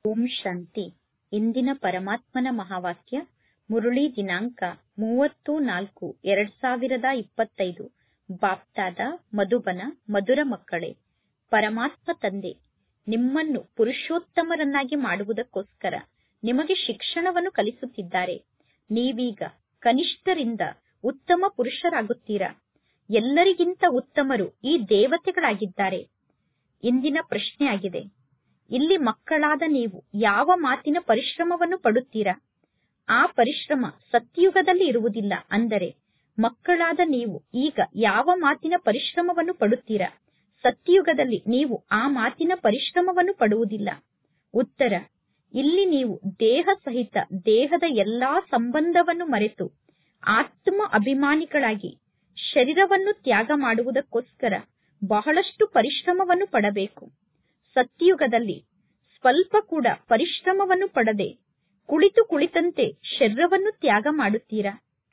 ಓಂ ಶಾಂತಿ ಇಂದಿನ ಪರಮಾತ್ಮನ ಮಹಾವಾಕ್ಯ ಮುರುಳಿ ದಿನಾಂಕ ಮೂವತ್ತು ನಾಲ್ಕು ಎರಡ್ ಸಾವಿರದ ಇಪ್ಪತ್ತೈದು ಬಾಪ್ತಾದ ಮಧುಬನ ಮಧುರ ಮಕ್ಕಳೇ ಪರಮಾತ್ಮ ತಂದೆ ನಿಮ್ಮನ್ನು ಪುರುಷೋತ್ತಮರನ್ನಾಗಿ ಮಾಡುವುದಕ್ಕೋಸ್ಕರ ನಿಮಗೆ ಶಿಕ್ಷಣವನ್ನು ಕಲಿಸುತ್ತಿದ್ದಾರೆ ನೀವೀಗ ಕನಿಷ್ಠರಿಂದ ಉತ್ತಮ ಪುರುಷರಾಗುತ್ತೀರಾ ಎಲ್ಲರಿಗಿಂತ ಉತ್ತಮರು ಈ ದೇವತೆಗಳಾಗಿದ್ದಾರೆ ಇಂದಿನ ಪ್ರಶ್ನೆಯಾಗಿದೆ ಇಲ್ಲಿ ಮಕ್ಕಳಾದ ನೀವು ಯಾವ ಮಾತಿನ ಪರಿಶ್ರಮವನ್ನು ಪಡುತ್ತೀರಾ ಆ ಪರಿಶ್ರಮ ಸತ್ಯುಗದಲ್ಲಿ ಇರುವುದಿಲ್ಲ ಅಂದರೆ ಮಕ್ಕಳಾದ ನೀವು ಈಗ ಯಾವ ಮಾತಿನ ಪರಿಶ್ರಮವನ್ನು ಪಡುತ್ತೀರಾ ಸತ್ಯುಗದಲ್ಲಿ ನೀವು ಆ ಮಾತಿನ ಪರಿಶ್ರಮವನ್ನು ಪಡುವುದಿಲ್ಲ ಉತ್ತರ ಇಲ್ಲಿ ನೀವು ದೇಹ ಸಹಿತ ದೇಹದ ಎಲ್ಲಾ ಸಂಬಂಧವನ್ನು ಮರೆತು ಆತ್ಮ ಅಭಿಮಾನಿಗಳಾಗಿ ಶರೀರವನ್ನು ತ್ಯಾಗ ಮಾಡುವುದಕ್ಕೋಸ್ಕರ ಬಹಳಷ್ಟು ಪರಿಶ್ರಮವನ್ನು ಪಡಬೇಕು ಸತ್ಯುಗದಲ್ಲಿ ಸ್ವಲ್ಪ ಕೂಡ ಪರಿಶ್ರಮವನ್ನು ಪಡದೆ ಕುಳಿತು ಕುಳಿತಂತೆ ಶರೀರವನ್ನು ತ್ಯಾಗ ಮಾಡುತ್ತೀರಾ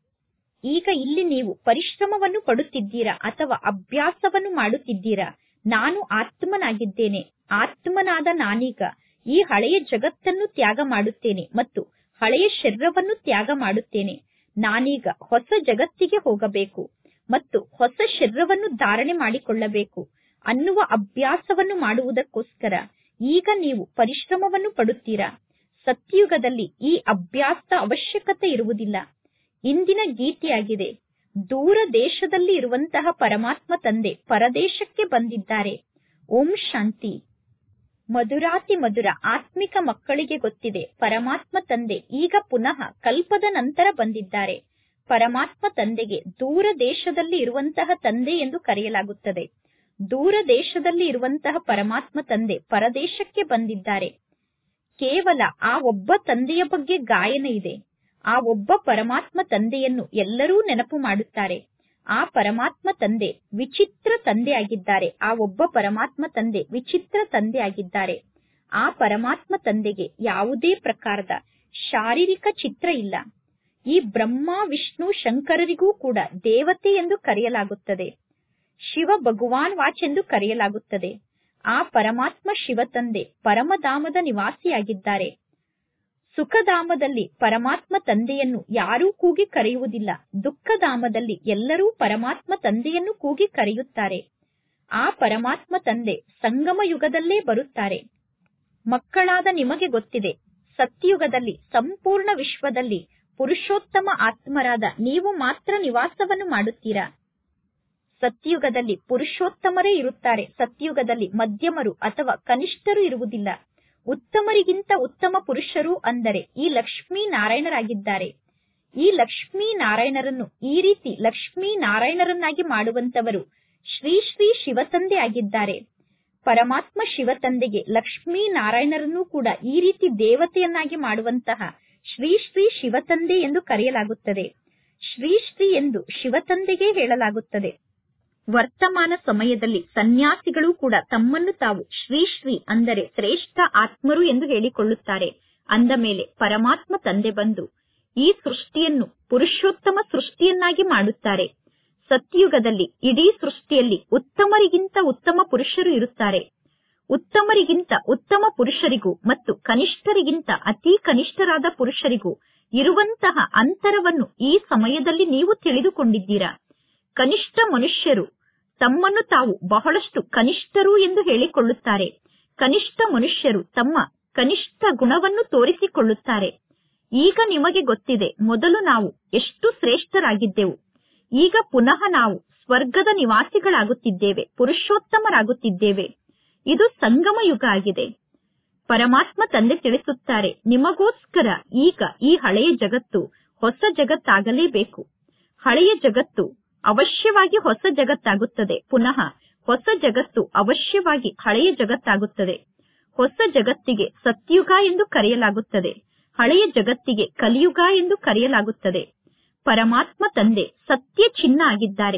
ಈಗ ಇಲ್ಲಿ ನೀವು ಪರಿಶ್ರಮವನ್ನು ಪಡುತ್ತಿದ್ದೀರಾ ಅಥವಾ ಅಭ್ಯಾಸವನ್ನು ಮಾಡುತ್ತಿದ್ದೀರಾ ನಾನು ಆತ್ಮನಾಗಿದ್ದೇನೆ ಆತ್ಮನಾದ ನಾನೀಗ ಈ ಹಳೆಯ ಜಗತ್ತನ್ನು ತ್ಯಾಗ ಮಾಡುತ್ತೇನೆ ಮತ್ತು ಹಳೆಯ ಶರೀರವನ್ನು ತ್ಯಾಗ ಮಾಡುತ್ತೇನೆ ನಾನೀಗ ಹೊಸ ಜಗತ್ತಿಗೆ ಹೋಗಬೇಕು ಮತ್ತು ಹೊಸ ಶರೀರವನ್ನು ಧಾರಣೆ ಮಾಡಿಕೊಳ್ಳಬೇಕು ಅನ್ನುವ ಅಭ್ಯಾಸವನ್ನು ಮಾಡುವುದಕ್ಕೋಸ್ಕರ ಈಗ ನೀವು ಪರಿಶ್ರಮವನ್ನು ಪಡುತ್ತೀರಾ ಸತ್ಯುಗದಲ್ಲಿ ಈ ಅಭ್ಯಾಸದ ಅವಶ್ಯಕತೆ ಇರುವುದಿಲ್ಲ ಇಂದಿನ ಗೀತೆಯಾಗಿದೆ ದೂರ ದೇಶದಲ್ಲಿ ಇರುವಂತಹ ಪರಮಾತ್ಮ ತಂದೆ ಪರದೇಶಕ್ಕೆ ಬಂದಿದ್ದಾರೆ ಓಂ ಶಾಂತಿ ಮಧುರಾತಿ ಮಧುರ ಆತ್ಮಿಕ ಮಕ್ಕಳಿಗೆ ಗೊತ್ತಿದೆ ಪರಮಾತ್ಮ ತಂದೆ ಈಗ ಪುನಃ ಕಲ್ಪದ ನಂತರ ಬಂದಿದ್ದಾರೆ ಪರಮಾತ್ಮ ತಂದೆಗೆ ದೂರ ದೇಶದಲ್ಲಿ ಇರುವಂತಹ ತಂದೆ ಎಂದು ಕರೆಯಲಾಗುತ್ತದೆ ದೂರ ದೇಶದಲ್ಲಿ ಇರುವಂತಹ ಪರಮಾತ್ಮ ತಂದೆ ಪರದೇಶಕ್ಕೆ ಬಂದಿದ್ದಾರೆ ಕೇವಲ ಆ ಒಬ್ಬ ತಂದೆಯ ಬಗ್ಗೆ ಗಾಯನ ಇದೆ ಆ ಒಬ್ಬ ಪರಮಾತ್ಮ ತಂದೆಯನ್ನು ಎಲ್ಲರೂ ನೆನಪು ಮಾಡುತ್ತಾರೆ ಆ ಪರಮಾತ್ಮ ತಂದೆ ವಿಚಿತ್ರ ತಂದೆ ಆಗಿದ್ದಾರೆ ಆ ಒಬ್ಬ ಪರಮಾತ್ಮ ತಂದೆ ವಿಚಿತ್ರ ತಂದೆ ಆಗಿದ್ದಾರೆ ಆ ಪರಮಾತ್ಮ ತಂದೆಗೆ ಯಾವುದೇ ಪ್ರಕಾರದ ಶಾರೀರಿಕ ಚಿತ್ರ ಇಲ್ಲ ಈ ಬ್ರಹ್ಮ ವಿಷ್ಣು ಶಂಕರರಿಗೂ ಕೂಡ ದೇವತೆ ಎಂದು ಕರೆಯಲಾಗುತ್ತದೆ ಶಿವ ಭಗವಾನ್ ವಾಚ್ ಎಂದು ಕರೆಯಲಾಗುತ್ತದೆ ಆ ಪರಮಾತ್ಮ ಶಿವ ತಂದೆ ಪರಮಧಾಮದ ನಿವಾಸಿಯಾಗಿದ್ದಾರೆ ಸುಖಧಾಮದಲ್ಲಿ ಪರಮಾತ್ಮ ತಂದೆಯನ್ನು ಯಾರೂ ಕೂಗಿ ಕರೆಯುವುದಿಲ್ಲ ದುಃಖಧಾಮದಲ್ಲಿ ಎಲ್ಲರೂ ಪರಮಾತ್ಮ ತಂದೆಯನ್ನು ಕೂಗಿ ಕರೆಯುತ್ತಾರೆ ಆ ಪರಮಾತ್ಮ ತಂದೆ ಸಂಗಮ ಯುಗದಲ್ಲೇ ಬರುತ್ತಾರೆ ಮಕ್ಕಳಾದ ನಿಮಗೆ ಗೊತ್ತಿದೆ ಸತ್ಯಯುಗದಲ್ಲಿ ಸಂಪೂರ್ಣ ವಿಶ್ವದಲ್ಲಿ ಪುರುಷೋತ್ತಮ ಆತ್ಮರಾದ ನೀವು ಮಾತ್ರ ನಿವಾಸವನ್ನು ಮಾಡುತ್ತೀರಾ ಸತ್ಯಯುಗದಲ್ಲಿ ಪುರುಷೋತ್ತಮರೇ ಇರುತ್ತಾರೆ ಸತ್ಯಯುಗದಲ್ಲಿ ಮಧ್ಯಮರು ಅಥವಾ ಕನಿಷ್ಠರು ಇರುವುದಿಲ್ಲ ಉತ್ತಮರಿಗಿಂತ ಉತ್ತಮ ಪುರುಷರು ಅಂದರೆ ಈ ಲಕ್ಷ್ಮೀ ನಾರಾಯಣರಾಗಿದ್ದಾರೆ ಈ ಲಕ್ಷ್ಮೀ ನಾರಾಯಣರನ್ನು ಈ ರೀತಿ ಲಕ್ಷ್ಮೀ ನಾರಾಯಣರನ್ನಾಗಿ ಮಾಡುವಂತವರು ಶ್ರೀ ಶ್ರೀ ಶಿವತಂದೆ ಆಗಿದ್ದಾರೆ ಪರಮಾತ್ಮ ಶಿವತಂದೆಗೆ ಲಕ್ಷ್ಮೀ ನಾರಾಯಣರನ್ನು ಕೂಡ ಈ ರೀತಿ ದೇವತೆಯನ್ನಾಗಿ ಮಾಡುವಂತಹ ಶ್ರೀ ಶ್ರೀ ಶಿವತಂದೆ ಎಂದು ಕರೆಯಲಾಗುತ್ತದೆ ಶ್ರೀ ಶ್ರೀ ಎಂದು ಶಿವತಂದೆಗೆ ಹೇಳಲಾಗುತ್ತದೆ ವರ್ತಮಾನ ಸಮಯದಲ್ಲಿ ಸನ್ಯಾಸಿಗಳು ಕೂಡ ತಮ್ಮನ್ನು ತಾವು ಶ್ರೀ ಶ್ರೀ ಅಂದರೆ ಶ್ರೇಷ್ಠ ಆತ್ಮರು ಎಂದು ಹೇಳಿಕೊಳ್ಳುತ್ತಾರೆ ಅಂದ ಮೇಲೆ ಪರಮಾತ್ಮ ತಂದೆ ಬಂದು ಈ ಸೃಷ್ಟಿಯನ್ನು ಪುರುಷೋತ್ತಮ ಸೃಷ್ಟಿಯನ್ನಾಗಿ ಮಾಡುತ್ತಾರೆ ಸತ್ಯುಗದಲ್ಲಿ ಇಡೀ ಸೃಷ್ಟಿಯಲ್ಲಿ ಉತ್ತಮರಿಗಿಂತ ಉತ್ತಮ ಪುರುಷರು ಇರುತ್ತಾರೆ ಉತ್ತಮರಿಗಿಂತ ಉತ್ತಮ ಪುರುಷರಿಗೂ ಮತ್ತು ಕನಿಷ್ಠರಿಗಿಂತ ಅತಿ ಕನಿಷ್ಠರಾದ ಪುರುಷರಿಗೂ ಇರುವಂತಹ ಅಂತರವನ್ನು ಈ ಸಮಯದಲ್ಲಿ ನೀವು ತಿಳಿದುಕೊಂಡಿದ್ದೀರಾ ಕನಿಷ್ಠ ಮನುಷ್ಯರು ತಮ್ಮನ್ನು ತಾವು ಬಹಳಷ್ಟು ಕನಿಷ್ಠರು ಎಂದು ಹೇಳಿಕೊಳ್ಳುತ್ತಾರೆ ಕನಿಷ್ಠ ಮನುಷ್ಯರು ತಮ್ಮ ಕನಿಷ್ಠ ಗುಣವನ್ನು ತೋರಿಸಿಕೊಳ್ಳುತ್ತಾರೆ ಈಗ ನಿಮಗೆ ಗೊತ್ತಿದೆ ಮೊದಲು ನಾವು ಎಷ್ಟು ಶ್ರೇಷ್ಠರಾಗಿದ್ದೆವು ಈಗ ಪುನಃ ನಾವು ಸ್ವರ್ಗದ ನಿವಾಸಿಗಳಾಗುತ್ತಿದ್ದೇವೆ ಪುರುಷೋತ್ತಮರಾಗುತ್ತಿದ್ದೇವೆ ಇದು ಸಂಗಮ ಯುಗ ಆಗಿದೆ ಪರಮಾತ್ಮ ತಂದೆ ತಿಳಿಸುತ್ತಾರೆ ನಿಮಗೋಸ್ಕರ ಈಗ ಈ ಹಳೆಯ ಜಗತ್ತು ಹೊಸ ಜಗತ್ತಾಗಲೇಬೇಕು ಹಳೆಯ ಜಗತ್ತು ಅವಶ್ಯವಾಗಿ ಹೊಸ ಜಗತ್ತಾಗುತ್ತದೆ ಪುನಃ ಹೊಸ ಜಗತ್ತು ಅವಶ್ಯವಾಗಿ ಹಳೆಯ ಜಗತ್ತಾಗುತ್ತದೆ ಹೊಸ ಜಗತ್ತಿಗೆ ಸತ್ಯುಗ ಎಂದು ಕರೆಯಲಾಗುತ್ತದೆ ಹಳೆಯ ಜಗತ್ತಿಗೆ ಕಲಿಯುಗ ಎಂದು ಕರೆಯಲಾಗುತ್ತದೆ ಪರಮಾತ್ಮ ತಂದೆ ಸತ್ಯ ಚಿನ್ನ ಆಗಿದ್ದಾರೆ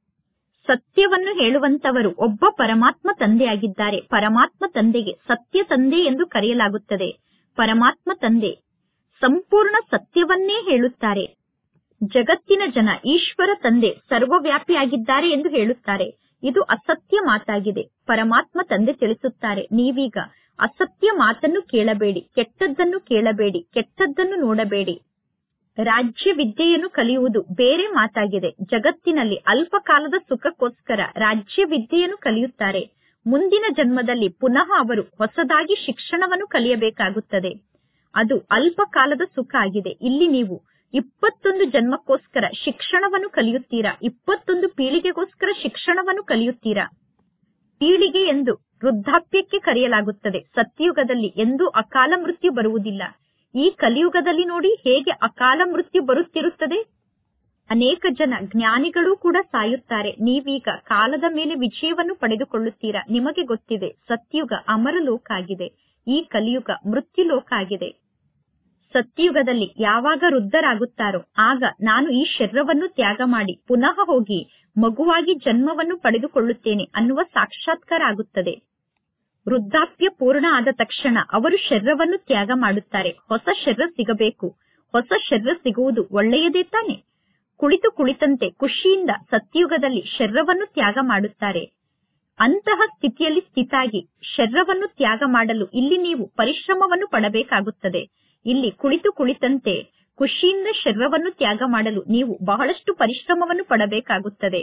ಸತ್ಯವನ್ನು ಹೇಳುವಂತವರು ಒಬ್ಬ ಪರಮಾತ್ಮ ತಂದೆಯಾಗಿದ್ದಾರೆ ಪರಮಾತ್ಮ ತಂದೆಗೆ ಸತ್ಯ ತಂದೆ ಎಂದು ಕರೆಯಲಾಗುತ್ತದೆ ಪರಮಾತ್ಮ ತಂದೆ ಸಂಪೂರ್ಣ ಸತ್ಯವನ್ನೇ ಹೇಳುತ್ತಾರೆ ಜಗತ್ತಿನ ಜನ ಈಶ್ವರ ತಂದೆ ಸರ್ವವ್ಯಾಪಿಯಾಗಿದ್ದಾರೆ ಎಂದು ಹೇಳುತ್ತಾರೆ ಇದು ಅಸತ್ಯ ಮಾತಾಗಿದೆ ಪರಮಾತ್ಮ ತಂದೆ ತಿಳಿಸುತ್ತಾರೆ ನೀವೀಗ ಅಸತ್ಯ ಮಾತನ್ನು ಕೇಳಬೇಡಿ ಕೆಟ್ಟದ್ದನ್ನು ಕೇಳಬೇಡಿ ಕೆಟ್ಟದ್ದನ್ನು ನೋಡಬೇಡಿ ರಾಜ್ಯ ವಿದ್ಯೆಯನ್ನು ಕಲಿಯುವುದು ಬೇರೆ ಮಾತಾಗಿದೆ ಜಗತ್ತಿನಲ್ಲಿ ಅಲ್ಪ ಕಾಲದ ಸುಖಕ್ಕೋಸ್ಕರ ರಾಜ್ಯ ವಿದ್ಯೆಯನ್ನು ಕಲಿಯುತ್ತಾರೆ ಮುಂದಿನ ಜನ್ಮದಲ್ಲಿ ಪುನಃ ಅವರು ಹೊಸದಾಗಿ ಶಿಕ್ಷಣವನ್ನು ಕಲಿಯಬೇಕಾಗುತ್ತದೆ ಅದು ಅಲ್ಪ ಕಾಲದ ಸುಖ ಆಗಿದೆ ಇಲ್ಲಿ ನೀವು ಇಪ್ಪತ್ತೊಂದು ಜನ್ಮಕ್ಕೋಸ್ಕರ ಶಿಕ್ಷಣವನ್ನು ಕಲಿಯುತ್ತೀರಾ ಇಪ್ಪತ್ತೊಂದು ಪೀಳಿಗೆಗೋಸ್ಕರ ಶಿಕ್ಷಣವನ್ನು ಕಲಿಯುತ್ತೀರಾ ಪೀಳಿಗೆ ಎಂದು ವೃದ್ಧಾಪ್ಯಕ್ಕೆ ಕರೆಯಲಾಗುತ್ತದೆ ಸತ್ಯಯುಗದಲ್ಲಿ ಎಂದೂ ಅಕಾಲ ಮೃತ್ಯು ಬರುವುದಿಲ್ಲ ಈ ಕಲಿಯುಗದಲ್ಲಿ ನೋಡಿ ಹೇಗೆ ಅಕಾಲ ಮೃತ್ಯು ಬರುತ್ತಿರುತ್ತದೆ ಅನೇಕ ಜನ ಜ್ಞಾನಿಗಳು ಕೂಡ ಸಾಯುತ್ತಾರೆ ನೀವೀಗ ಕಾಲದ ಮೇಲೆ ವಿಜಯವನ್ನು ಪಡೆದುಕೊಳ್ಳುತ್ತೀರಾ ನಿಮಗೆ ಗೊತ್ತಿದೆ ಸತ್ಯುಗ ಅಮರ ಲೋಕ ಆಗಿದೆ ಈ ಕಲಿಯುಗ ಮೃತ್ಯು ಲೋಕ ಆಗಿದೆ ಸತ್ಯಯುಗದಲ್ಲಿ ಯಾವಾಗ ವೃದ್ಧರಾಗುತ್ತಾರೋ ಆಗ ನಾನು ಈ ಶರೀರವನ್ನು ತ್ಯಾಗ ಮಾಡಿ ಪುನಃ ಹೋಗಿ ಮಗುವಾಗಿ ಜನ್ಮವನ್ನು ಪಡೆದುಕೊಳ್ಳುತ್ತೇನೆ ಅನ್ನುವ ಸಾಕ್ಷಾತ್ಕಾರ ಆಗುತ್ತದೆ ವೃದ್ಧಾಪ್ಯ ಪೂರ್ಣ ಆದ ತಕ್ಷಣ ಅವರು ಶರೀರವನ್ನು ತ್ಯಾಗ ಮಾಡುತ್ತಾರೆ ಹೊಸ ಶರೀರ ಸಿಗಬೇಕು ಹೊಸ ಶರೀರ ಸಿಗುವುದು ಒಳ್ಳೆಯದೇ ತಾನೆ ಕುಳಿತು ಕುಳಿತಂತೆ ಖುಷಿಯಿಂದ ಸತ್ಯಯುಗದಲ್ಲಿ ಶರೀರವನ್ನು ತ್ಯಾಗ ಮಾಡುತ್ತಾರೆ ಅಂತಹ ಸ್ಥಿತಿಯಲ್ಲಿ ಸ್ಥಿತಾಗಿ ಶರೀರವನ್ನು ತ್ಯಾಗ ಮಾಡಲು ಇಲ್ಲಿ ನೀವು ಪರಿಶ್ರಮವನ್ನು ಪಡಬೇಕಾಗುತ್ತದೆ ಇಲ್ಲಿ ಕುಳಿತು ಕುಳಿತಂತೆ ಖುಷಿಯಿಂದ ಶರೀರವನ್ನು ತ್ಯಾಗ ಮಾಡಲು ನೀವು ಬಹಳಷ್ಟು ಪರಿಶ್ರಮವನ್ನು ಪಡಬೇಕಾಗುತ್ತದೆ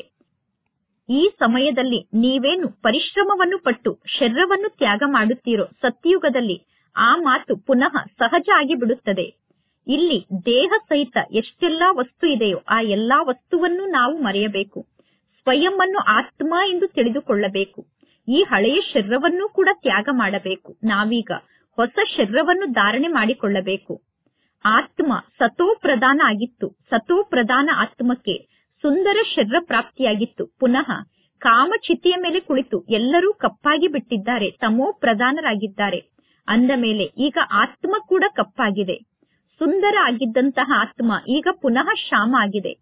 ಈ ಸಮಯದಲ್ಲಿ ನೀವೇನು ಪರಿಶ್ರಮವನ್ನು ಪಟ್ಟು ಶರೀರವನ್ನು ತ್ಯಾಗ ಮಾಡುತ್ತೀರೋ ಸತ್ಯಯುಗದಲ್ಲಿ ಆ ಮಾತು ಪುನಃ ಸಹಜ ಆಗಿ ಬಿಡುತ್ತದೆ ಇಲ್ಲಿ ದೇಹ ಸಹಿತ ಎಷ್ಟೆಲ್ಲಾ ವಸ್ತು ಇದೆಯೋ ಆ ಎಲ್ಲಾ ವಸ್ತುವನ್ನು ನಾವು ಮರೆಯಬೇಕು ಸ್ವಯಂ ಅನ್ನು ಆತ್ಮ ಎಂದು ತಿಳಿದುಕೊಳ್ಳಬೇಕು ಈ ಹಳೆಯ ಶರೀರವನ್ನು ಕೂಡ ತ್ಯಾಗ ಮಾಡಬೇಕು ನಾವೀಗ ಹೊಸ ಶರೀರವನ್ನು ಧಾರಣೆ ಮಾಡಿಕೊಳ್ಳಬೇಕು ಆತ್ಮ ಸತೋ ಪ್ರಧಾನ ಆಗಿತ್ತು ಸತೋ ಪ್ರಧಾನ ಆತ್ಮಕ್ಕೆ ಸುಂದರ ಶರೀರ ಪ್ರಾಪ್ತಿಯಾಗಿತ್ತು ಪುನಃ ಕಾಮಚಿತೆಯ ಮೇಲೆ ಕುಳಿತು ಎಲ್ಲರೂ ಕಪ್ಪಾಗಿ ಬಿಟ್ಟಿದ್ದಾರೆ ತಮೋ ಪ್ರಧಾನರಾಗಿದ್ದಾರೆ ಅಂದ ಮೇಲೆ ಈಗ ಆತ್ಮ ಕೂಡ ಕಪ್ಪಾಗಿದೆ ಸುಂದರ ಆಗಿದ್ದಂತಹ ಆತ್ಮ ಈಗ ಪುನಃ ಶ್ಯಾಮ ಆಗಿದೆ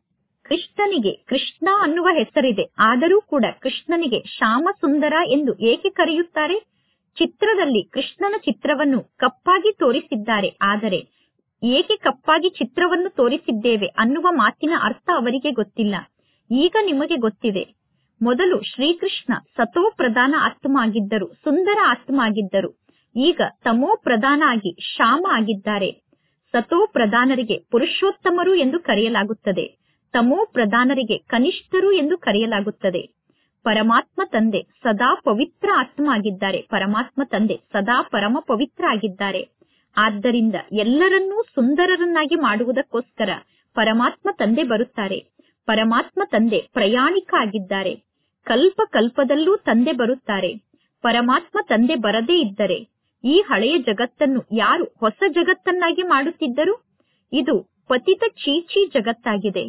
ಕೃಷ್ಣನಿಗೆ ಕೃಷ್ಣ ಅನ್ನುವ ಹೆಸರಿದೆ ಆದರೂ ಕೂಡ ಕೃಷ್ಣನಿಗೆ ಶ್ಯಾಮ ಸುಂದರ ಎಂದು ಏಕೆ ಕರೆಯುತ್ತಾರೆ ಚಿತ್ರದಲ್ಲಿ ಕೃಷ್ಣನ ಚಿತ್ರವನ್ನು ಕಪ್ಪಾಗಿ ತೋರಿಸಿದ್ದಾರೆ ಆದರೆ ಏಕೆ ಕಪ್ಪಾಗಿ ಚಿತ್ರವನ್ನು ತೋರಿಸಿದ್ದೇವೆ ಅನ್ನುವ ಮಾತಿನ ಅರ್ಥ ಅವರಿಗೆ ಗೊತ್ತಿಲ್ಲ ಈಗ ನಿಮಗೆ ಗೊತ್ತಿದೆ ಮೊದಲು ಶ್ರೀಕೃಷ್ಣ ಸತೋ ಪ್ರಧಾನ ಆತ್ಮ ಆಗಿದ್ದರು ಸುಂದರ ಆತ್ಮ ಆಗಿದ್ದರು ಈಗ ತಮೋ ಪ್ರಧಾನ ಆಗಿ ಶ್ಯಾಮ ಆಗಿದ್ದಾರೆ ಸತೋ ಪ್ರಧಾನರಿಗೆ ಪುರುಷೋತ್ತಮರು ಎಂದು ಕರೆಯಲಾಗುತ್ತದೆ ತಮೋ ಪ್ರಧಾನರಿಗೆ ಕನಿಷ್ಠರು ಎಂದು ಕರೆಯಲಾಗುತ್ತದೆ ಪರಮಾತ್ಮ ತಂದೆ ಸದಾ ಪವಿತ್ರ ಆತ್ಮ ಆಗಿದ್ದಾರೆ ಪರಮಾತ್ಮ ತಂದೆ ಸದಾ ಪರಮ ಪವಿತ್ರ ಆಗಿದ್ದಾರೆ ಆದ್ದರಿಂದ ಎಲ್ಲರನ್ನೂ ಸುಂದರರನ್ನಾಗಿ ಮಾಡುವುದಕ್ಕೋಸ್ಕರ ಪರಮಾತ್ಮ ತಂದೆ ಬರುತ್ತಾರೆ ಪರಮಾತ್ಮ ತಂದೆ ಪ್ರಯಾಣಿಕ ಆಗಿದ್ದಾರೆ ಕಲ್ಪ ಕಲ್ಪದಲ್ಲೂ ತಂದೆ ಬರುತ್ತಾರೆ ಪರಮಾತ್ಮ ತಂದೆ ಬರದೇ ಇದ್ದರೆ ಈ ಹಳೆಯ ಜಗತ್ತನ್ನು ಯಾರು ಹೊಸ ಜಗತ್ತನ್ನಾಗಿ ಮಾಡುತ್ತಿದ್ದರು ಇದು ಪತಿತ ಚೀಚಿ ಜಗತ್ತಾಗಿದೆ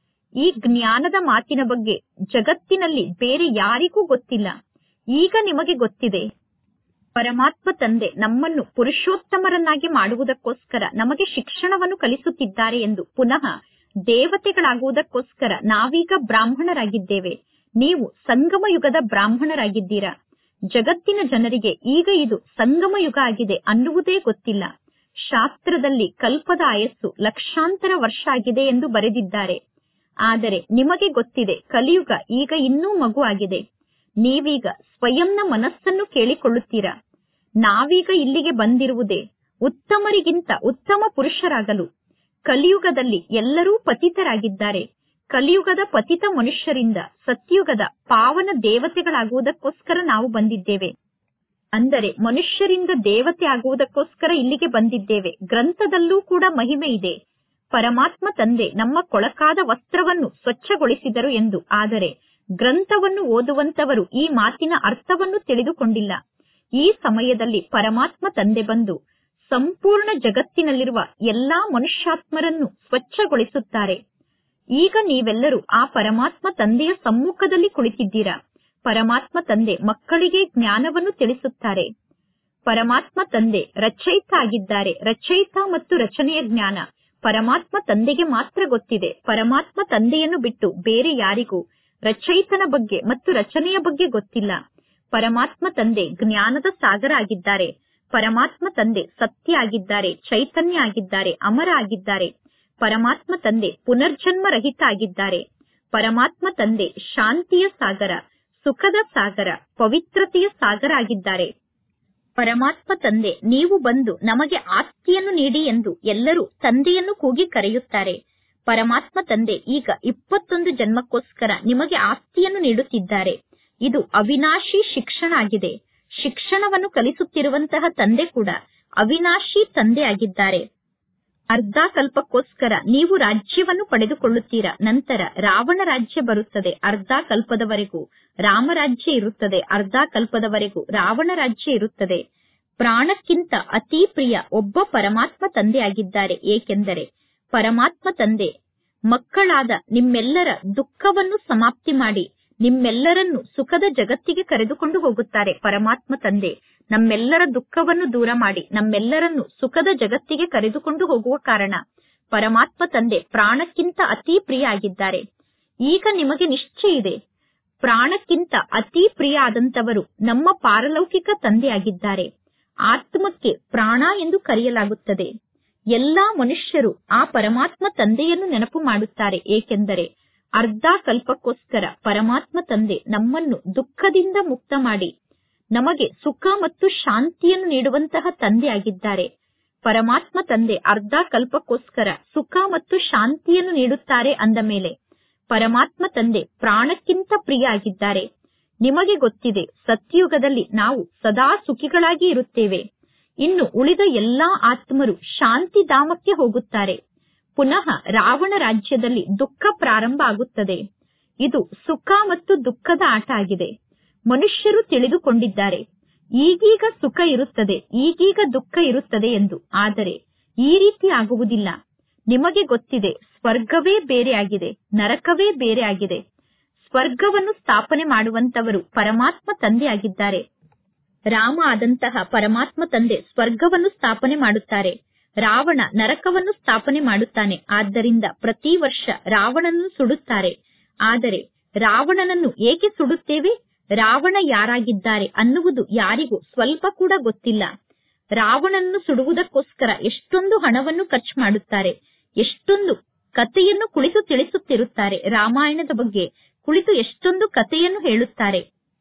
ಈ ಜ್ಞಾನದ ಮಾತಿನ ಬಗ್ಗೆ ಜಗತ್ತಿನಲ್ಲಿ ಬೇರೆ ಯಾರಿಗೂ ಗೊತ್ತಿಲ್ಲ ಈಗ ನಿಮಗೆ ಗೊತ್ತಿದೆ ಪರಮಾತ್ಮ ತಂದೆ ನಮ್ಮನ್ನು ಪುರುಷೋತ್ತಮರನ್ನಾಗಿ ಮಾಡುವುದಕ್ಕೋಸ್ಕರ ನಮಗೆ ಶಿಕ್ಷಣವನ್ನು ಕಲಿಸುತ್ತಿದ್ದಾರೆ ಎಂದು ಪುನಃ ದೇವತೆಗಳಾಗುವುದಕ್ಕೋಸ್ಕರ ನಾವೀಗ ಬ್ರಾಹ್ಮಣರಾಗಿದ್ದೇವೆ ನೀವು ಸಂಗಮ ಯುಗದ ಬ್ರಾಹ್ಮಣರಾಗಿದ್ದೀರಾ ಜಗತ್ತಿನ ಜನರಿಗೆ ಈಗ ಇದು ಸಂಗಮ ಯುಗ ಆಗಿದೆ ಅನ್ನುವುದೇ ಗೊತ್ತಿಲ್ಲ ಶಾಸ್ತ್ರದಲ್ಲಿ ಕಲ್ಪದ ಆಯಸ್ಸು ಲಕ್ಷಾಂತರ ವರ್ಷ ಆಗಿದೆ ಎಂದು ಬರೆದಿದ್ದಾರೆ ಆದರೆ ನಿಮಗೆ ಗೊತ್ತಿದೆ ಕಲಿಯುಗ ಈಗ ಇನ್ನೂ ಮಗು ಆಗಿದೆ ನೀವೀಗ ಸ್ವಯಂನ ಮನಸ್ಸನ್ನು ಕೇಳಿಕೊಳ್ಳುತ್ತೀರಾ ನಾವೀಗ ಇಲ್ಲಿಗೆ ಬಂದಿರುವುದೇ ಉತ್ತಮರಿಗಿಂತ ಉತ್ತಮ ಪುರುಷರಾಗಲು ಕಲಿಯುಗದಲ್ಲಿ ಎಲ್ಲರೂ ಪತಿತರಾಗಿದ್ದಾರೆ ಕಲಿಯುಗದ ಪತಿತ ಮನುಷ್ಯರಿಂದ ಸತ್ಯುಗದ ಪಾವನ ದೇವತೆಗಳಾಗುವುದಕ್ಕೋಸ್ಕರ ನಾವು ಬಂದಿದ್ದೇವೆ ಅಂದರೆ ಮನುಷ್ಯರಿಂದ ದೇವತೆ ಆಗುವುದಕ್ಕೋಸ್ಕರ ಇಲ್ಲಿಗೆ ಬಂದಿದ್ದೇವೆ ಗ್ರಂಥದಲ್ಲೂ ಕೂಡ ಮಹಿಮೆ ಇದೆ ಪರಮಾತ್ಮ ತಂದೆ ನಮ್ಮ ಕೊಳಕಾದ ವಸ್ತ್ರವನ್ನು ಸ್ವಚ್ಛಗೊಳಿಸಿದರು ಎಂದು ಆದರೆ ಗ್ರಂಥವನ್ನು ಓದುವಂತವರು ಈ ಮಾತಿನ ಅರ್ಥವನ್ನು ತಿಳಿದುಕೊಂಡಿಲ್ಲ ಈ ಸಮಯದಲ್ಲಿ ಪರಮಾತ್ಮ ತಂದೆ ಬಂದು ಸಂಪೂರ್ಣ ಜಗತ್ತಿನಲ್ಲಿರುವ ಎಲ್ಲಾ ಮನುಷ್ಯಾತ್ಮರನ್ನು ಸ್ವಚ್ಛಗೊಳಿಸುತ್ತಾರೆ ಈಗ ನೀವೆಲ್ಲರೂ ಆ ಪರಮಾತ್ಮ ತಂದೆಯ ಸಮ್ಮುಖದಲ್ಲಿ ಕುಳಿತಿದ್ದೀರಾ ಪರಮಾತ್ಮ ತಂದೆ ಮಕ್ಕಳಿಗೆ ಜ್ಞಾನವನ್ನು ತಿಳಿಸುತ್ತಾರೆ ಪರಮಾತ್ಮ ತಂದೆ ರಚಯಿತ ಆಗಿದ್ದಾರೆ ರಚಯಿತ ಮತ್ತು ರಚನೆಯ ಜ್ಞಾನ ಪರಮಾತ್ಮ ತಂದೆಗೆ ಮಾತ್ರ ಗೊತ್ತಿದೆ ಪರಮಾತ್ಮ ತಂದೆಯನ್ನು ಬಿಟ್ಟು ಬೇರೆ ಯಾರಿಗೂ ರಚಯಿತನ ಬಗ್ಗೆ ಮತ್ತು ರಚನೆಯ ಬಗ್ಗೆ ಗೊತ್ತಿಲ್ಲ ಪರಮಾತ್ಮ ತಂದೆ ಜ್ಞಾನದ ಸಾಗರ ಆಗಿದ್ದಾರೆ ಪರಮಾತ್ಮ ತಂದೆ ಸತ್ಯ ಆಗಿದ್ದಾರೆ ಚೈತನ್ಯ ಆಗಿದ್ದಾರೆ ಅಮರ ಆಗಿದ್ದಾರೆ ಪರಮಾತ್ಮ ತಂದೆ ಪುನರ್ಜನ್ಮ ರಹಿತ ಆಗಿದ್ದಾರೆ ಪರಮಾತ್ಮ ತಂದೆ ಶಾಂತಿಯ ಸಾಗರ ಸುಖದ ಸಾಗರ ಪವಿತ್ರತೆಯ ಸಾಗರ ಆಗಿದ್ದಾರೆ ಪರಮಾತ್ಮ ತಂದೆ ನೀವು ಬಂದು ನಮಗೆ ಆಸ್ತಿಯನ್ನು ನೀಡಿ ಎಂದು ಎಲ್ಲರೂ ತಂದೆಯನ್ನು ಕೂಗಿ ಕರೆಯುತ್ತಾರೆ ಪರಮಾತ್ಮ ತಂದೆ ಈಗ ಇಪ್ಪತ್ತೊಂದು ಜನ್ಮಕ್ಕೋಸ್ಕರ ನಿಮಗೆ ಆಸ್ತಿಯನ್ನು ನೀಡುತ್ತಿದ್ದಾರೆ ಇದು ಅವಿನಾಶಿ ಶಿಕ್ಷಣ ಆಗಿದೆ ಶಿಕ್ಷಣವನ್ನು ಕಲಿಸುತ್ತಿರುವಂತಹ ತಂದೆ ಕೂಡ ಅವಿನಾಶಿ ತಂದೆ ಆಗಿದ್ದಾರೆ ಅರ್ಧ ಕಲ್ಪಕ್ಕೋಸ್ಕರ ನೀವು ರಾಜ್ಯವನ್ನು ಪಡೆದುಕೊಳ್ಳುತ್ತೀರಾ ನಂತರ ರಾವಣ ರಾಜ್ಯ ಬರುತ್ತದೆ ಅರ್ಧ ಕಲ್ಪದವರೆಗೂ ರಾಮರಾಜ್ಯ ಇರುತ್ತದೆ ಅರ್ಧ ಕಲ್ಪದವರೆಗೂ ರಾವಣ ರಾಜ್ಯ ಇರುತ್ತದೆ ಪ್ರಾಣಕ್ಕಿಂತ ಅತಿ ಪ್ರಿಯ ಒಬ್ಬ ಪರಮಾತ್ಮ ತಂದೆ ಆಗಿದ್ದಾರೆ ಏಕೆಂದರೆ ಪರಮಾತ್ಮ ತಂದೆ ಮಕ್ಕಳಾದ ನಿಮ್ಮೆಲ್ಲರ ದುಃಖವನ್ನು ಸಮಾಪ್ತಿ ಮಾಡಿ ನಿಮ್ಮೆಲ್ಲರನ್ನು ಸುಖದ ಜಗತ್ತಿಗೆ ಕರೆದುಕೊಂಡು ಹೋಗುತ್ತಾರೆ ಪರಮಾತ್ಮ ತಂದೆ ನಮ್ಮೆಲ್ಲರ ದುಃಖವನ್ನು ದೂರ ಮಾಡಿ ನಮ್ಮೆಲ್ಲರನ್ನು ಸುಖದ ಜಗತ್ತಿಗೆ ಕರೆದುಕೊಂಡು ಹೋಗುವ ಕಾರಣ ಪರಮಾತ್ಮ ತಂದೆ ಪ್ರಾಣಕ್ಕಿಂತ ಅತಿ ಪ್ರಿಯ ಆಗಿದ್ದಾರೆ ಈಗ ನಿಮಗೆ ನಿಶ್ಚಯ ಇದೆ ಪ್ರಾಣಕ್ಕಿಂತ ಅತಿ ಪ್ರಿಯ ಆದಂತವರು ನಮ್ಮ ಪಾರಲೌಕಿಕ ತಂದೆಯಾಗಿದ್ದಾರೆ ಆತ್ಮಕ್ಕೆ ಪ್ರಾಣ ಎಂದು ಕರೆಯಲಾಗುತ್ತದೆ ಎಲ್ಲಾ ಮನುಷ್ಯರು ಆ ಪರಮಾತ್ಮ ತಂದೆಯನ್ನು ನೆನಪು ಮಾಡುತ್ತಾರೆ ಏಕೆಂದರೆ ಅರ್ಧ ಕಲ್ಪಕ್ಕೋಸ್ಕರ ಪರಮಾತ್ಮ ತಂದೆ ನಮ್ಮನ್ನು ದುಃಖದಿಂದ ಮುಕ್ತ ಮಾಡಿ ನಮಗೆ ಸುಖ ಮತ್ತು ಶಾಂತಿಯನ್ನು ನೀಡುವಂತಹ ತಂದೆ ಆಗಿದ್ದಾರೆ ಪರಮಾತ್ಮ ತಂದೆ ಅರ್ಧ ಕಲ್ಪಕ್ಕೋಸ್ಕರ ಸುಖ ಮತ್ತು ಶಾಂತಿಯನ್ನು ನೀಡುತ್ತಾರೆ ಅಂದ ಮೇಲೆ ಪರಮಾತ್ಮ ತಂದೆ ಪ್ರಾಣಕ್ಕಿಂತ ಪ್ರಿಯ ಆಗಿದ್ದಾರೆ ನಿಮಗೆ ಗೊತ್ತಿದೆ ಸತ್ಯಯುಗದಲ್ಲಿ ನಾವು ಸದಾ ಸುಖಿಗಳಾಗಿ ಇರುತ್ತೇವೆ ಇನ್ನು ಉಳಿದ ಎಲ್ಲಾ ಆತ್ಮರು ಶಾಂತಿಧಾಮಕ್ಕೆ ಹೋಗುತ್ತಾರೆ ಪುನಃ ರಾವಣ ರಾಜ್ಯದಲ್ಲಿ ದುಃಖ ಪ್ರಾರಂಭ ಆಗುತ್ತದೆ ಇದು ಸುಖ ಮತ್ತು ದುಃಖದ ಆಟ ಆಗಿದೆ ಮನುಷ್ಯರು ತಿಳಿದುಕೊಂಡಿದ್ದಾರೆ ಈಗೀಗ ಸುಖ ಇರುತ್ತದೆ ಈಗೀಗ ದುಃಖ ಇರುತ್ತದೆ ಎಂದು ಆದರೆ ಈ ರೀತಿ ಆಗುವುದಿಲ್ಲ ನಿಮಗೆ ಗೊತ್ತಿದೆ ಸ್ವರ್ಗವೇ ಬೇರೆ ಆಗಿದೆ ನರಕವೇ ಬೇರೆ ಆಗಿದೆ ಸ್ವರ್ಗವನ್ನು ಸ್ಥಾಪನೆ ಮಾಡುವಂತವರು ಪರಮಾತ್ಮ ತಂದೆ ಆಗಿದ್ದಾರೆ ರಾಮ ಆದಂತಹ ಪರಮಾತ್ಮ ತಂದೆ ಸ್ವರ್ಗವನ್ನು ಸ್ಥಾಪನೆ ಮಾಡುತ್ತಾರೆ ರಾವಣ ನರಕವನ್ನು ಸ್ಥಾಪನೆ ಮಾಡುತ್ತಾನೆ ಆದ್ದರಿಂದ ಪ್ರತಿ ವರ್ಷ ರಾವಣನನ್ನು ಸುಡುತ್ತಾರೆ ಆದರೆ ರಾವಣನನ್ನು ಏಕೆ ಸುಡುತ್ತೇವೆ ರಾವಣ ಯಾರಾಗಿದ್ದಾರೆ ಅನ್ನುವುದು ಯಾರಿಗೂ ಸ್ವಲ್ಪ ಕೂಡ ಗೊತ್ತಿಲ್ಲ ರಾವಣನನ್ನು ಸುಡುವುದಕ್ಕೋಸ್ಕರ ಎಷ್ಟೊಂದು ಹಣವನ್ನು ಖರ್ಚು ಮಾಡುತ್ತಾರೆ ಎಷ್ಟೊಂದು ಕಥೆಯನ್ನು ಕುಳಿತು ತಿಳಿಸುತ್ತಿರುತ್ತಾರೆ ರಾಮಾಯಣದ ಬಗ್ಗೆ ಕುಳಿತು ಎಷ್ಟೊಂದು ಕಥೆಯನ್ನು ಹೇಳುತ್ತಾರೆ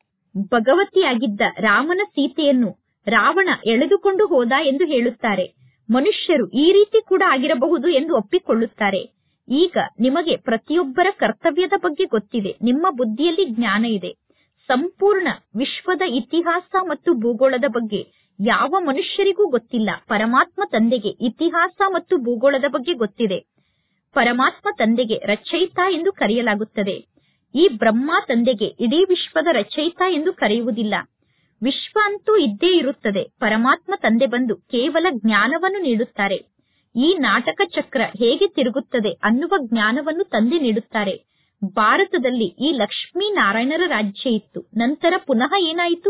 ಭಗವತಿಯಾಗಿದ್ದ ರಾಮನ ಸೀತೆಯನ್ನು ರಾವಣ ಎಳೆದುಕೊಂಡು ಹೋದ ಎಂದು ಹೇಳುತ್ತಾರೆ ಮನುಷ್ಯರು ಈ ರೀತಿ ಕೂಡ ಆಗಿರಬಹುದು ಎಂದು ಒಪ್ಪಿಕೊಳ್ಳುತ್ತಾರೆ ಈಗ ನಿಮಗೆ ಪ್ರತಿಯೊಬ್ಬರ ಕರ್ತವ್ಯದ ಬಗ್ಗೆ ಗೊತ್ತಿದೆ ನಿಮ್ಮ ಬುದ್ಧಿಯಲ್ಲಿ ಜ್ಞಾನ ಇದೆ ಸಂಪೂರ್ಣ ವಿಶ್ವದ ಇತಿಹಾಸ ಮತ್ತು ಭೂಗೋಳದ ಬಗ್ಗೆ ಯಾವ ಮನುಷ್ಯರಿಗೂ ಗೊತ್ತಿಲ್ಲ ಪರಮಾತ್ಮ ತಂದೆಗೆ ಇತಿಹಾಸ ಮತ್ತು ಭೂಗೋಳದ ಬಗ್ಗೆ ಗೊತ್ತಿದೆ ಪರಮಾತ್ಮ ತಂದೆಗೆ ರಚಯಿತ ಎಂದು ಕರೆಯಲಾಗುತ್ತದೆ ಈ ಬ್ರಹ್ಮ ತಂದೆಗೆ ಇಡೀ ವಿಶ್ವದ ರಚಯಿತ ಎಂದು ಕರೆಯುವುದಿಲ್ಲ ವಿಶ್ವ ಅಂತೂ ಇದ್ದೇ ಇರುತ್ತದೆ ಪರಮಾತ್ಮ ತಂದೆ ಬಂದು ಕೇವಲ ಜ್ಞಾನವನ್ನು ನೀಡುತ್ತಾರೆ ಈ ನಾಟಕ ಚಕ್ರ ಹೇಗೆ ತಿರುಗುತ್ತದೆ ಅನ್ನುವ ಜ್ಞಾನವನ್ನು ತಂದೆ ನೀಡುತ್ತಾರೆ ಭಾರತದಲ್ಲಿ ಈ ಲಕ್ಷ್ಮೀ ನಾರಾಯಣರ ರಾಜ್ಯ ಇತ್ತು ನಂತರ ಪುನಃ ಏನಾಯಿತು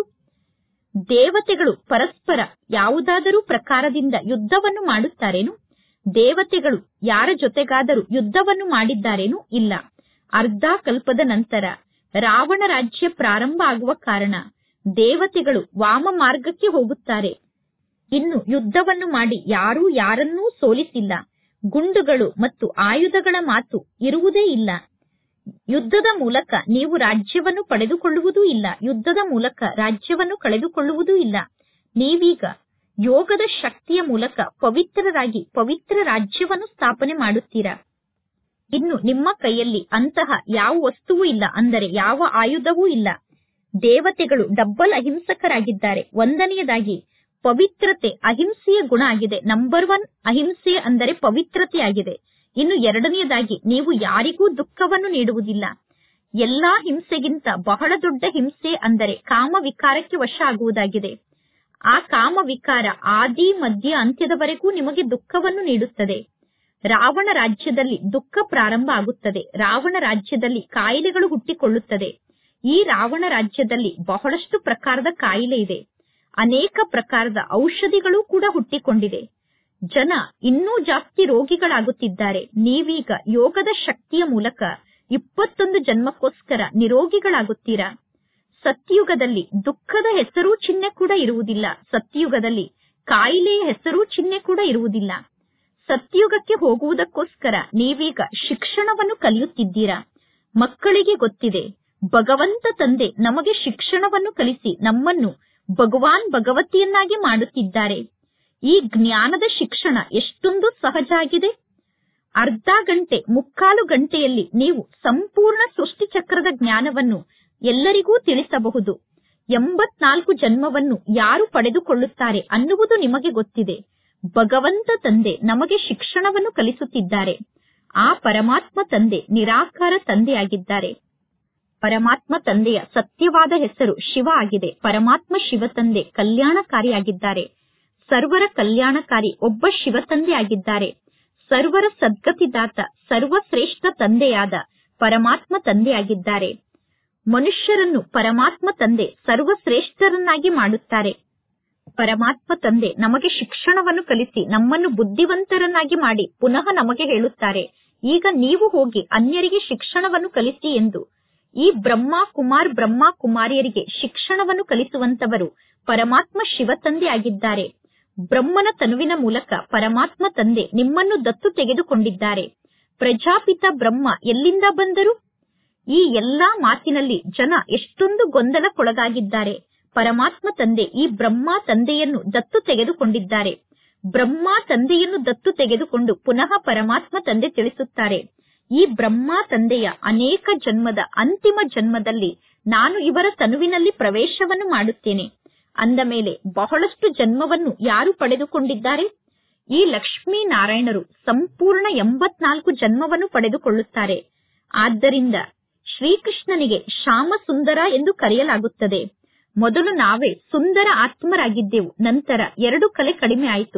ದೇವತೆಗಳು ಪರಸ್ಪರ ಯಾವುದಾದರೂ ಪ್ರಕಾರದಿಂದ ಯುದ್ಧವನ್ನು ಮಾಡುತ್ತಾರೇನು ದೇವತೆಗಳು ಯಾರ ಜೊತೆಗಾದರೂ ಯುದ್ಧವನ್ನು ಮಾಡಿದ್ದಾರೇನು ಇಲ್ಲ ಅರ್ಧ ಕಲ್ಪದ ನಂತರ ರಾವಣ ರಾಜ್ಯ ಪ್ರಾರಂಭ ಆಗುವ ಕಾರಣ ದೇವತೆಗಳು ವಾಮ ಮಾರ್ಗಕ್ಕೆ ಹೋಗುತ್ತಾರೆ ಇನ್ನು ಯುದ್ಧವನ್ನು ಮಾಡಿ ಯಾರೂ ಯಾರನ್ನೂ ಸೋಲಿಸಿಲ್ಲ ಗುಂಡುಗಳು ಮತ್ತು ಆಯುಧಗಳ ಮಾತು ಇರುವುದೇ ಇಲ್ಲ ಯುದ್ಧದ ಮೂಲಕ ನೀವು ರಾಜ್ಯವನ್ನು ಪಡೆದುಕೊಳ್ಳುವುದೂ ಇಲ್ಲ ಯುದ್ಧದ ಮೂಲಕ ರಾಜ್ಯವನ್ನು ಕಳೆದುಕೊಳ್ಳುವುದೂ ಇಲ್ಲ ನೀವೀಗ ಯೋಗದ ಶಕ್ತಿಯ ಮೂಲಕ ಪವಿತ್ರರಾಗಿ ಪವಿತ್ರ ರಾಜ್ಯವನ್ನು ಸ್ಥಾಪನೆ ಮಾಡುತ್ತೀರಾ ಇನ್ನು ನಿಮ್ಮ ಕೈಯಲ್ಲಿ ಅಂತಹ ಯಾವ ವಸ್ತುವೂ ಇಲ್ಲ ಅಂದರೆ ಯಾವ ಆಯುಧವೂ ಇಲ್ಲ ದೇವತೆಗಳು ಡಬ್ಬಲ್ ಅಹಿಂಸಕರಾಗಿದ್ದಾರೆ ಒಂದನೆಯದಾಗಿ ಪವಿತ್ರತೆ ಅಹಿಂಸೆಯ ಗುಣ ಆಗಿದೆ ನಂಬರ್ ಒನ್ ಅಹಿಂಸೆ ಅಂದರೆ ಪವಿತ್ರತೆಯಾಗಿದೆ ಇನ್ನು ಎರಡನೆಯದಾಗಿ ನೀವು ಯಾರಿಗೂ ದುಃಖವನ್ನು ನೀಡುವುದಿಲ್ಲ ಎಲ್ಲಾ ಹಿಂಸೆಗಿಂತ ಬಹಳ ದೊಡ್ಡ ಹಿಂಸೆ ಅಂದರೆ ಕಾಮ ವಿಕಾರಕ್ಕೆ ವಶ ಆಗುವುದಾಗಿದೆ ಆ ಕಾಮ ವಿಕಾರ ಆದಿ ಮಧ್ಯ ಅಂತ್ಯದವರೆಗೂ ನಿಮಗೆ ದುಃಖವನ್ನು ನೀಡುತ್ತದೆ ರಾವಣ ರಾಜ್ಯದಲ್ಲಿ ದುಃಖ ಪ್ರಾರಂಭ ಆಗುತ್ತದೆ ರಾವಣ ರಾಜ್ಯದಲ್ಲಿ ಕಾಯಿಲೆಗಳು ಹುಟ್ಟಿಕೊಳ್ಳುತ್ತದೆ ಈ ರಾವಣ ರಾಜ್ಯದಲ್ಲಿ ಬಹಳಷ್ಟು ಪ್ರಕಾರದ ಕಾಯಿಲೆ ಇದೆ ಅನೇಕ ಪ್ರಕಾರದ ಔಷಧಿಗಳು ಕೂಡ ಹುಟ್ಟಿಕೊಂಡಿದೆ ಜನ ಇನ್ನೂ ಜಾಸ್ತಿ ರೋಗಿಗಳಾಗುತ್ತಿದ್ದಾರೆ ನೀವೀಗ ಯೋಗದ ಶಕ್ತಿಯ ಮೂಲಕ ಇಪ್ಪತ್ತೊಂದು ಜನ್ಮಕ್ಕೋಸ್ಕರ ನಿರೋಗಿಗಳಾಗುತ್ತೀರಾ ಸತ್ಯುಗದಲ್ಲಿ ದುಃಖದ ಹೆಸರು ಚಿಹ್ನೆ ಕೂಡ ಇರುವುದಿಲ್ಲ ಸತ್ಯುಗದಲ್ಲಿ ಕಾಯಿಲೆಯ ಹೆಸರು ಚಿಹ್ನೆ ಕೂಡ ಇರುವುದಿಲ್ಲ ಸತ್ಯುಗಕ್ಕೆ ಹೋಗುವುದಕ್ಕೋಸ್ಕರ ನೀವೀಗ ಶಿಕ್ಷಣವನ್ನು ಕಲಿಯುತ್ತಿದ್ದೀರಾ ಮಕ್ಕಳಿಗೆ ಗೊತ್ತಿದೆ ಭಗವಂತ ತಂದೆ ನಮಗೆ ಶಿಕ್ಷಣವನ್ನು ಕಲಿಸಿ ನಮ್ಮನ್ನು ಭಗವಾನ್ ಭಗವತಿಯನ್ನಾಗಿ ಮಾಡುತ್ತಿದ್ದಾರೆ ಈ ಜ್ಞಾನದ ಶಿಕ್ಷಣ ಎಷ್ಟೊಂದು ಸಹಜ ಆಗಿದೆ ಅರ್ಧ ಗಂಟೆ ಮುಕ್ಕಾಲು ಗಂಟೆಯಲ್ಲಿ ನೀವು ಸಂಪೂರ್ಣ ಸೃಷ್ಟಿ ಚಕ್ರದ ಜ್ಞಾನವನ್ನು ಎಲ್ಲರಿಗೂ ತಿಳಿಸಬಹುದು ಎಂಬತ್ನಾಲ್ಕು ಜನ್ಮವನ್ನು ಯಾರು ಪಡೆದುಕೊಳ್ಳುತ್ತಾರೆ ಅನ್ನುವುದು ನಿಮಗೆ ಗೊತ್ತಿದೆ ಭಗವಂತ ತಂದೆ ನಮಗೆ ಶಿಕ್ಷಣವನ್ನು ಕಲಿಸುತ್ತಿದ್ದಾರೆ ಆ ಪರಮಾತ್ಮ ತಂದೆ ನಿರಾಕಾರ ತಂದೆಯಾಗಿದ್ದಾರೆ ಪರಮಾತ್ಮ ತಂದೆಯ ಸತ್ಯವಾದ ಹೆಸರು ಶಿವ ಆಗಿದೆ ಪರಮಾತ್ಮ ಶಿವ ತಂದೆ ಕಲ್ಯಾಣಕಾರಿಯಾಗಿದ್ದಾರೆ ಸರ್ವರ ಕಲ್ಯಾಣಕಾರಿ ಒಬ್ಬ ಶಿವ ತಂದೆ ಆಗಿದ್ದಾರೆ ಸರ್ವರ ಸದ್ಗತಿದಾತ ಸರ್ವಶ್ರೇಷ್ಠ ತಂದೆಯಾದ ಪರಮಾತ್ಮ ತಂದೆಯಾಗಿದ್ದಾರೆ ಮನುಷ್ಯರನ್ನು ಪರಮಾತ್ಮ ತಂದೆ ಸರ್ವಶ್ರೇಷ್ಠರನ್ನಾಗಿ ಮಾಡುತ್ತಾರೆ ಪರಮಾತ್ಮ ತಂದೆ ನಮಗೆ ಶಿಕ್ಷಣವನ್ನು ಕಲಿಸಿ ನಮ್ಮನ್ನು ಬುದ್ಧಿವಂತರನ್ನಾಗಿ ಮಾಡಿ ಪುನಃ ನಮಗೆ ಹೇಳುತ್ತಾರೆ ಈಗ ನೀವು ಹೋಗಿ ಅನ್ಯರಿಗೆ ಶಿಕ್ಷಣವನ್ನು ಕಲಿಸಿ ಎಂದು ಈ ಬ್ರಹ್ಮ ಕುಮಾರ್ ಬ್ರಹ್ಮ ಕುಮಾರಿಯರಿಗೆ ಶಿಕ್ಷಣವನ್ನು ಕಲಿಸುವಂತವರು ಪರಮಾತ್ಮ ಶಿವ ತಂದೆ ಆಗಿದ್ದಾರೆ ಬ್ರಹ್ಮನ ತನುವಿನ ಮೂಲಕ ಪರಮಾತ್ಮ ತಂದೆ ನಿಮ್ಮನ್ನು ದತ್ತು ತೆಗೆದುಕೊಂಡಿದ್ದಾರೆ ಪ್ರಜಾಪಿತ ಬ್ರಹ್ಮ ಎಲ್ಲಿಂದ ಬಂದರು ಈ ಎಲ್ಲಾ ಮಾತಿನಲ್ಲಿ ಜನ ಎಷ್ಟೊಂದು ಗೊಂದಲಕ್ಕೊಳಗಾಗಿದ್ದಾರೆ ಪರಮಾತ್ಮ ತಂದೆ ಈ ಬ್ರಹ್ಮ ತಂದೆಯನ್ನು ದತ್ತು ತೆಗೆದುಕೊಂಡಿದ್ದಾರೆ ಬ್ರಹ್ಮ ತಂದೆಯನ್ನು ದತ್ತು ತೆಗೆದುಕೊಂಡು ಪುನಃ ಪರಮಾತ್ಮ ತಂದೆ ತಿಳಿಸುತ್ತಾರೆ ಈ ಬ್ರಹ್ಮ ತಂದೆಯ ಅನೇಕ ಜನ್ಮದ ಅಂತಿಮ ಜನ್ಮದಲ್ಲಿ ನಾನು ಇವರ ತನುವಿನಲ್ಲಿ ಪ್ರವೇಶವನ್ನು ಮಾಡುತ್ತೇನೆ ಅಂದ ಮೇಲೆ ಬಹಳಷ್ಟು ಜನ್ಮವನ್ನು ಯಾರು ಪಡೆದುಕೊಂಡಿದ್ದಾರೆ ಈ ಲಕ್ಷ್ಮೀ ನಾರಾಯಣರು ಸಂಪೂರ್ಣ ಎಂಬತ್ನಾಲ್ಕು ಜನ್ಮವನ್ನು ಪಡೆದುಕೊಳ್ಳುತ್ತಾರೆ ಆದ್ದರಿಂದ ಶ್ರೀಕೃಷ್ಣನಿಗೆ ಶ್ಯಾಮ ಸುಂದರ ಎಂದು ಕರೆಯಲಾಗುತ್ತದೆ ಮೊದಲು ನಾವೇ ಸುಂದರ ಆತ್ಮರಾಗಿದ್ದೆವು ನಂತರ ಎರಡು ಕಲೆ ಕಡಿಮೆ ಆಯಿತು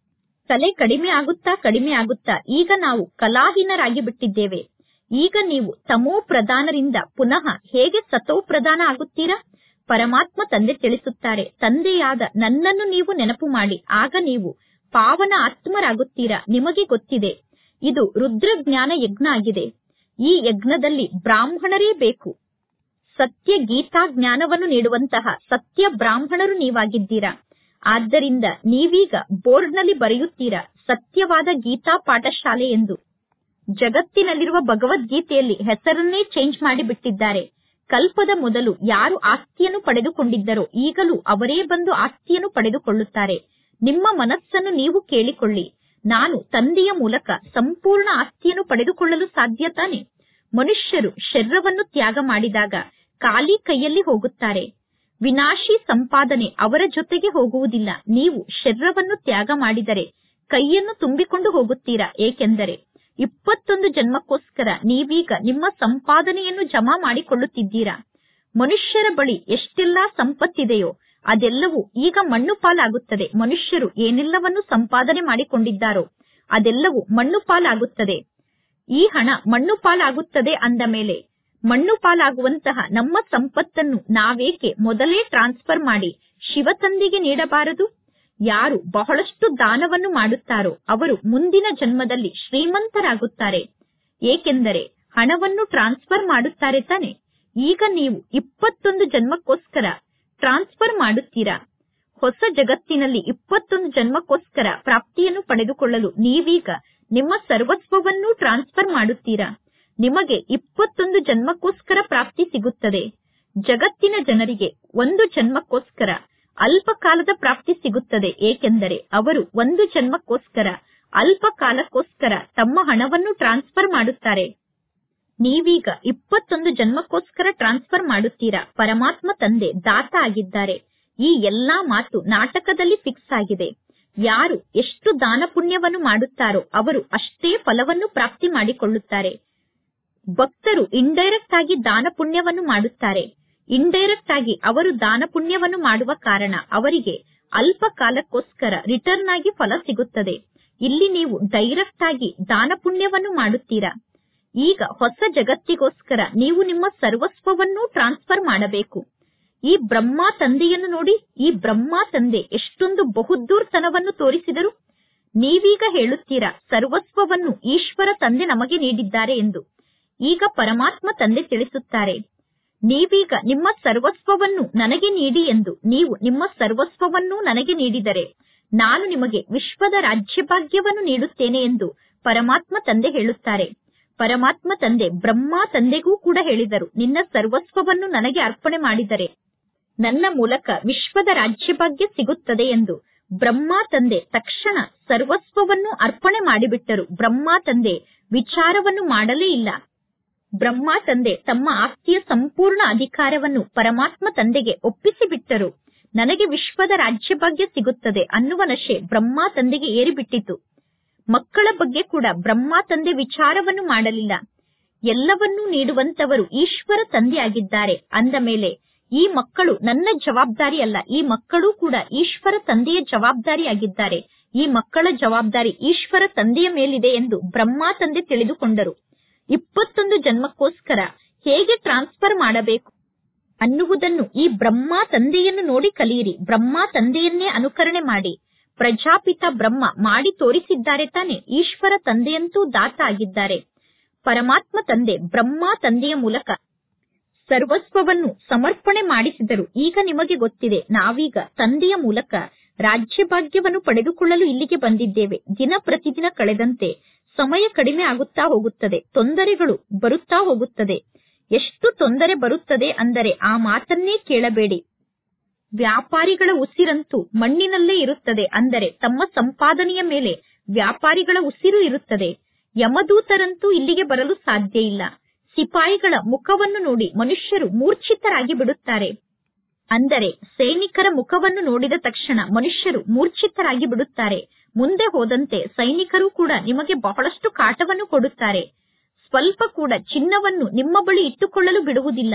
ಕಲೆ ಕಡಿಮೆ ಆಗುತ್ತಾ ಕಡಿಮೆ ಆಗುತ್ತಾ ಈಗ ನಾವು ಕಲಾಹೀನರಾಗಿ ಬಿಟ್ಟಿದ್ದೇವೆ ಈಗ ನೀವು ತಮೋ ಪ್ರಧಾನರಿಂದ ಪುನಃ ಹೇಗೆ ಸತೋ ಪ್ರಧಾನ ಆಗುತ್ತೀರಾ ಪರಮಾತ್ಮ ತಂದೆ ತಿಳಿಸುತ್ತಾರೆ ತಂದೆಯಾದ ನನ್ನನ್ನು ನೀವು ನೆನಪು ಮಾಡಿ ಆಗ ನೀವು ಪಾವನ ಆತ್ಮರಾಗುತ್ತೀರಾ ನಿಮಗೆ ಗೊತ್ತಿದೆ ಇದು ರುದ್ರ ಜ್ಞಾನ ಯಜ್ಞ ಆಗಿದೆ ಈ ಯಜ್ಞದಲ್ಲಿ ಬ್ರಾಹ್ಮಣರೇ ಬೇಕು ಸತ್ಯ ಗೀತಾ ಜ್ಞಾನವನ್ನು ನೀಡುವಂತಹ ಸತ್ಯ ಬ್ರಾಹ್ಮಣರು ನೀವಾಗಿದ್ದೀರಾ ಆದ್ದರಿಂದ ನೀವೀಗ ಬೋರ್ಡ್ನಲ್ಲಿ ಬರೆಯುತ್ತೀರಾ ಸತ್ಯವಾದ ಗೀತಾ ಪಾಠಶಾಲೆ ಎಂದು ಜಗತ್ತಿನಲ್ಲಿರುವ ಭಗವದ್ಗೀತೆಯಲ್ಲಿ ಹೆಸರನ್ನೇ ಚೇಂಜ್ ಮಾಡಿ ಬಿಟ್ಟಿದ್ದಾರೆ ಕಲ್ಪದ ಮೊದಲು ಯಾರು ಆಸ್ತಿಯನ್ನು ಪಡೆದುಕೊಂಡಿದ್ದರೋ ಈಗಲೂ ಅವರೇ ಬಂದು ಆಸ್ತಿಯನ್ನು ಪಡೆದುಕೊಳ್ಳುತ್ತಾರೆ ನಿಮ್ಮ ಮನಸ್ಸನ್ನು ನೀವು ಕೇಳಿಕೊಳ್ಳಿ ನಾನು ತಂದೆಯ ಮೂಲಕ ಸಂಪೂರ್ಣ ಆಸ್ತಿಯನ್ನು ಪಡೆದುಕೊಳ್ಳಲು ಸಾಧ್ಯ ತಾನೆ ಮನುಷ್ಯರು ಶರೀರವನ್ನು ತ್ಯಾಗ ಮಾಡಿದಾಗ ಖಾಲಿ ಕೈಯಲ್ಲಿ ಹೋಗುತ್ತಾರೆ ವಿನಾಶಿ ಸಂಪಾದನೆ ಅವರ ಜೊತೆಗೆ ಹೋಗುವುದಿಲ್ಲ ನೀವು ಶರೀರವನ್ನು ತ್ಯಾಗ ಮಾಡಿದರೆ ಕೈಯನ್ನು ತುಂಬಿಕೊಂಡು ಹೋಗುತ್ತೀರಾ ಏಕೆಂದರೆ ಇಪ್ಪತ್ತೊಂದು ಜನ್ಮಕ್ಕೋಸ್ಕರ ನೀವೀಗ ನಿಮ್ಮ ಸಂಪಾದನೆಯನ್ನು ಜಮಾ ಮಾಡಿಕೊಳ್ಳುತ್ತಿದ್ದೀರಾ ಮನುಷ್ಯರ ಬಳಿ ಎಷ್ಟೆಲ್ಲಾ ಸಂಪತ್ತಿದೆಯೋ ಅದೆಲ್ಲವೂ ಈಗ ಮಣ್ಣು ಪಾಲಾಗುತ್ತದೆ ಮನುಷ್ಯರು ಏನೆಲ್ಲವನ್ನು ಸಂಪಾದನೆ ಮಾಡಿಕೊಂಡಿದ್ದಾರೋ ಅದೆಲ್ಲವೂ ಮಣ್ಣು ಪಾಲಾಗುತ್ತದೆ ಈ ಹಣ ಮಣ್ಣು ಪಾಲಾಗುತ್ತದೆ ಅಂದ ಮೇಲೆ ಮಣ್ಣು ಪಾಲಾಗುವಂತಹ ನಮ್ಮ ಸಂಪತ್ತನ್ನು ನಾವೇಕೆ ಮೊದಲೇ ಟ್ರಾನ್ಸ್ಫರ್ ಮಾಡಿ ಶಿವತಂದೆಗೆ ನೀಡಬಾರದು ಯಾರು ಬಹಳಷ್ಟು ದಾನವನ್ನು ಮಾಡುತ್ತಾರೋ ಅವರು ಮುಂದಿನ ಜನ್ಮದಲ್ಲಿ ಶ್ರೀಮಂತರಾಗುತ್ತಾರೆ ಏಕೆಂದರೆ ಹಣವನ್ನು ಟ್ರಾನ್ಸ್ಫರ್ ಮಾಡುತ್ತಾರೆ ತಾನೆ ಈಗ ನೀವು ಇಪ್ಪತ್ತೊಂದು ಜನ್ಮಕ್ಕೋಸ್ಕರ ಟ್ರಾನ್ಸ್ಫರ್ ಮಾಡುತ್ತೀರಾ ಹೊಸ ಜಗತ್ತಿನಲ್ಲಿ ಇಪ್ಪತ್ತೊಂದು ಜನ್ಮಕ್ಕೋಸ್ಕರ ಪ್ರಾಪ್ತಿಯನ್ನು ಪಡೆದುಕೊಳ್ಳಲು ನೀವೀಗ ನಿಮ್ಮ ಸರ್ವಸ್ವವನ್ನು ಟ್ರಾನ್ಸ್ಫರ್ ಮಾಡುತ್ತೀರಾ ನಿಮಗೆ ಇಪ್ಪತ್ತೊಂದು ಜನ್ಮಕ್ಕೋಸ್ಕರ ಪ್ರಾಪ್ತಿ ಸಿಗುತ್ತದೆ ಜಗತ್ತಿನ ಜನರಿಗೆ ಒಂದು ಜನ್ಮಕ್ಕೋಸ್ಕರ ಅಲ್ಪ ಕಾಲದ ಪ್ರಾಪ್ತಿ ಸಿಗುತ್ತದೆ ಏಕೆಂದರೆ ಅವರು ಒಂದು ಜನ್ಮಕ್ಕೋಸ್ಕರ ಅಲ್ಪ ಕಾಲಕ್ಕೋಸ್ಕರ ತಮ್ಮ ಹಣವನ್ನು ಟ್ರಾನ್ಸ್ಫರ್ ಮಾಡುತ್ತಾರೆ ನೀವೀಗ ಇಪ್ಪತ್ತೊಂದು ಜನ್ಮಕ್ಕೋಸ್ಕರ ಟ್ರಾನ್ಸ್ಫರ್ ಮಾಡುತ್ತೀರಾ ಪರಮಾತ್ಮ ತಂದೆ ದಾತ ಆಗಿದ್ದಾರೆ ಈ ಎಲ್ಲಾ ಮಾತು ನಾಟಕದಲ್ಲಿ ಫಿಕ್ಸ್ ಆಗಿದೆ ಯಾರು ಎಷ್ಟು ದಾನ ಪುಣ್ಯವನ್ನು ಮಾಡುತ್ತಾರೋ ಅವರು ಅಷ್ಟೇ ಫಲವನ್ನು ಪ್ರಾಪ್ತಿ ಮಾಡಿಕೊಳ್ಳುತ್ತಾರೆ ಭಕ್ತರು ಇಂಡೈರೆಕ್ಟ್ ಆಗಿ ದಾನ ಪುಣ್ಯವನ್ನು ಮಾಡುತ್ತಾರೆ ಇಂಡೈರೆಕ್ಟ್ ಆಗಿ ಅವರು ದಾನ ಪುಣ್ಯವನ್ನು ಮಾಡುವ ಕಾರಣ ಅವರಿಗೆ ಅಲ್ಪ ಕಾಲಕ್ಕೋಸ್ಕರ ರಿಟರ್ನ್ ಆಗಿ ಫಲ ಸಿಗುತ್ತದೆ ಇಲ್ಲಿ ನೀವು ಡೈರೆಕ್ಟ್ ಆಗಿ ದಾನ ಪುಣ್ಯವನ್ನು ಮಾಡುತ್ತೀರಾ ಈಗ ಹೊಸ ಜಗತ್ತಿಗೋಸ್ಕರ ನೀವು ನಿಮ್ಮ ಸರ್ವಸ್ವವನ್ನು ಟ್ರಾನ್ಸ್ಫರ್ ಮಾಡಬೇಕು ಈ ಬ್ರಹ್ಮ ತಂದೆಯನ್ನು ನೋಡಿ ಈ ಬ್ರಹ್ಮ ತಂದೆ ಎಷ್ಟೊಂದು ಬಹುದೂರ್ತನವನ್ನು ತೋರಿಸಿದರು ನೀವೀಗ ಹೇಳುತ್ತೀರಾ ಸರ್ವಸ್ವವನ್ನು ಈಶ್ವರ ತಂದೆ ನಮಗೆ ನೀಡಿದ್ದಾರೆ ಎಂದು ಈಗ ಪರಮಾತ್ಮ ತಂದೆ ತಿಳಿಸುತ್ತಾರೆ ನೀವೀಗ ನಿಮ್ಮ ಸರ್ವಸ್ವವನ್ನು ನನಗೆ ನೀಡಿ ಎಂದು ನೀವು ನಿಮ್ಮ ಸರ್ವಸ್ವವನ್ನು ನನಗೆ ನೀಡಿದರೆ ನಾನು ನಿಮಗೆ ವಿಶ್ವದ ರಾಜ್ಯಭಾಗ್ಯವನ್ನು ನೀಡುತ್ತೇನೆ ಎಂದು ಪರಮಾತ್ಮ ತಂದೆ ಹೇಳುತ್ತಾರೆ ಪರಮಾತ್ಮ ತಂದೆ ಬ್ರಹ್ಮ ತಂದೆಗೂ ಕೂಡ ಹೇಳಿದರು ನಿನ್ನ ಸರ್ವಸ್ವವನ್ನು ನನಗೆ ಅರ್ಪಣೆ ಮಾಡಿದರೆ ನನ್ನ ಮೂಲಕ ವಿಶ್ವದ ರಾಜ್ಯಭಾಗ್ಯ ಸಿಗುತ್ತದೆ ಎಂದು ಬ್ರಹ್ಮ ತಂದೆ ತಕ್ಷಣ ಸರ್ವಸ್ವವನ್ನು ಅರ್ಪಣೆ ಮಾಡಿಬಿಟ್ಟರು ಬ್ರಹ್ಮ ತಂದೆ ವಿಚಾರವನ್ನು ಮಾಡಲೇ ಇಲ್ಲ ಬ್ರಹ್ಮ ತಂದೆ ತಮ್ಮ ಆಸ್ತಿಯ ಸಂಪೂರ್ಣ ಅಧಿಕಾರವನ್ನು ಪರಮಾತ್ಮ ತಂದೆಗೆ ಒಪ್ಪಿಸಿಬಿಟ್ಟರು ನನಗೆ ವಿಶ್ವದ ರಾಜ್ಯಭಾಗ್ಯ ಸಿಗುತ್ತದೆ ಅನ್ನುವ ನಶೆ ಬ್ರಹ್ಮ ತಂದೆಗೆ ಏರಿಬಿಟ್ಟಿತು ಮಕ್ಕಳ ಬಗ್ಗೆ ಕೂಡ ಬ್ರಹ್ಮ ತಂದೆ ವಿಚಾರವನ್ನು ಮಾಡಲಿಲ್ಲ ಎಲ್ಲವನ್ನೂ ನೀಡುವಂತವರು ಈಶ್ವರ ತಂದೆಯಾಗಿದ್ದಾರೆ ಅಂದ ಮೇಲೆ ಈ ಮಕ್ಕಳು ನನ್ನ ಜವಾಬ್ದಾರಿ ಅಲ್ಲ ಈ ಮಕ್ಕಳು ಕೂಡ ಈಶ್ವರ ತಂದೆಯ ಜವಾಬ್ದಾರಿಯಾಗಿದ್ದಾರೆ ಈ ಮಕ್ಕಳ ಜವಾಬ್ದಾರಿ ಈಶ್ವರ ತಂದೆಯ ಮೇಲಿದೆ ಎಂದು ಬ್ರಹ್ಮ ತಂದೆ ತಿಳಿದುಕೊಂಡರು ಇಪ್ಪತ್ತೊಂದು ಜನ್ಮಕ್ಕೋಸ್ಕರ ಹೇಗೆ ಟ್ರಾನ್ಸ್ಫರ್ ಮಾಡಬೇಕು ಅನ್ನುವುದನ್ನು ಈ ಬ್ರಹ್ಮ ತಂದೆಯನ್ನು ನೋಡಿ ಕಲಿಯಿರಿ ಬ್ರಹ್ಮ ತಂದೆಯನ್ನೇ ಅನುಕರಣೆ ಮಾಡಿ ಪ್ರಜಾಪಿತ ಬ್ರಹ್ಮ ಮಾಡಿ ತೋರಿಸಿದ್ದಾರೆ ತಾನೆ ಈಶ್ವರ ತಂದೆಯಂತೂ ದಾತ ಆಗಿದ್ದಾರೆ ಪರಮಾತ್ಮ ತಂದೆ ಬ್ರಹ್ಮ ತಂದೆಯ ಮೂಲಕ ಸರ್ವಸ್ವವನ್ನು ಸಮರ್ಪಣೆ ಮಾಡಿಸಿದರು ಈಗ ನಿಮಗೆ ಗೊತ್ತಿದೆ ನಾವೀಗ ತಂದೆಯ ಮೂಲಕ ರಾಜ್ಯಭಾಗ್ಯವನ್ನು ಪಡೆದುಕೊಳ್ಳಲು ಇಲ್ಲಿಗೆ ಬಂದಿದ್ದೇವೆ ದಿನ ಪ್ರತಿದಿನ ಕಳೆದಂತೆ ಸಮಯ ಕಡಿಮೆ ಆಗುತ್ತಾ ಹೋಗುತ್ತದೆ ತೊಂದರೆಗಳು ಬರುತ್ತಾ ಹೋಗುತ್ತದೆ ಎಷ್ಟು ತೊಂದರೆ ಬರುತ್ತದೆ ಅಂದರೆ ಆ ಮಾತನ್ನೇ ಕೇಳಬೇಡಿ ವ್ಯಾಪಾರಿಗಳ ಉಸಿರಂತೂ ಮಣ್ಣಿನಲ್ಲೇ ಇರುತ್ತದೆ ಅಂದರೆ ತಮ್ಮ ಸಂಪಾದನೆಯ ಮೇಲೆ ವ್ಯಾಪಾರಿಗಳ ಉಸಿರು ಇರುತ್ತದೆ ಯಮದೂತರಂತೂ ಇಲ್ಲಿಗೆ ಬರಲು ಸಾಧ್ಯ ಇಲ್ಲ ಸಿಪಾಯಿಗಳ ಮುಖವನ್ನು ನೋಡಿ ಮನುಷ್ಯರು ಮೂರ್ಛಿತರಾಗಿ ಬಿಡುತ್ತಾರೆ ಅಂದರೆ ಸೈನಿಕರ ಮುಖವನ್ನು ನೋಡಿದ ತಕ್ಷಣ ಮನುಷ್ಯರು ಮೂರ್ಛಿತರಾಗಿ ಬಿಡುತ್ತಾರೆ ಮುಂದೆ ಹೋದಂತೆ ಸೈನಿಕರು ಕೂಡ ನಿಮಗೆ ಬಹಳಷ್ಟು ಕಾಟವನ್ನು ಕೊಡುತ್ತಾರೆ ಸ್ವಲ್ಪ ಕೂಡ ಚಿನ್ನವನ್ನು ನಿಮ್ಮ ಬಳಿ ಇಟ್ಟುಕೊಳ್ಳಲು ಬಿಡುವುದಿಲ್ಲ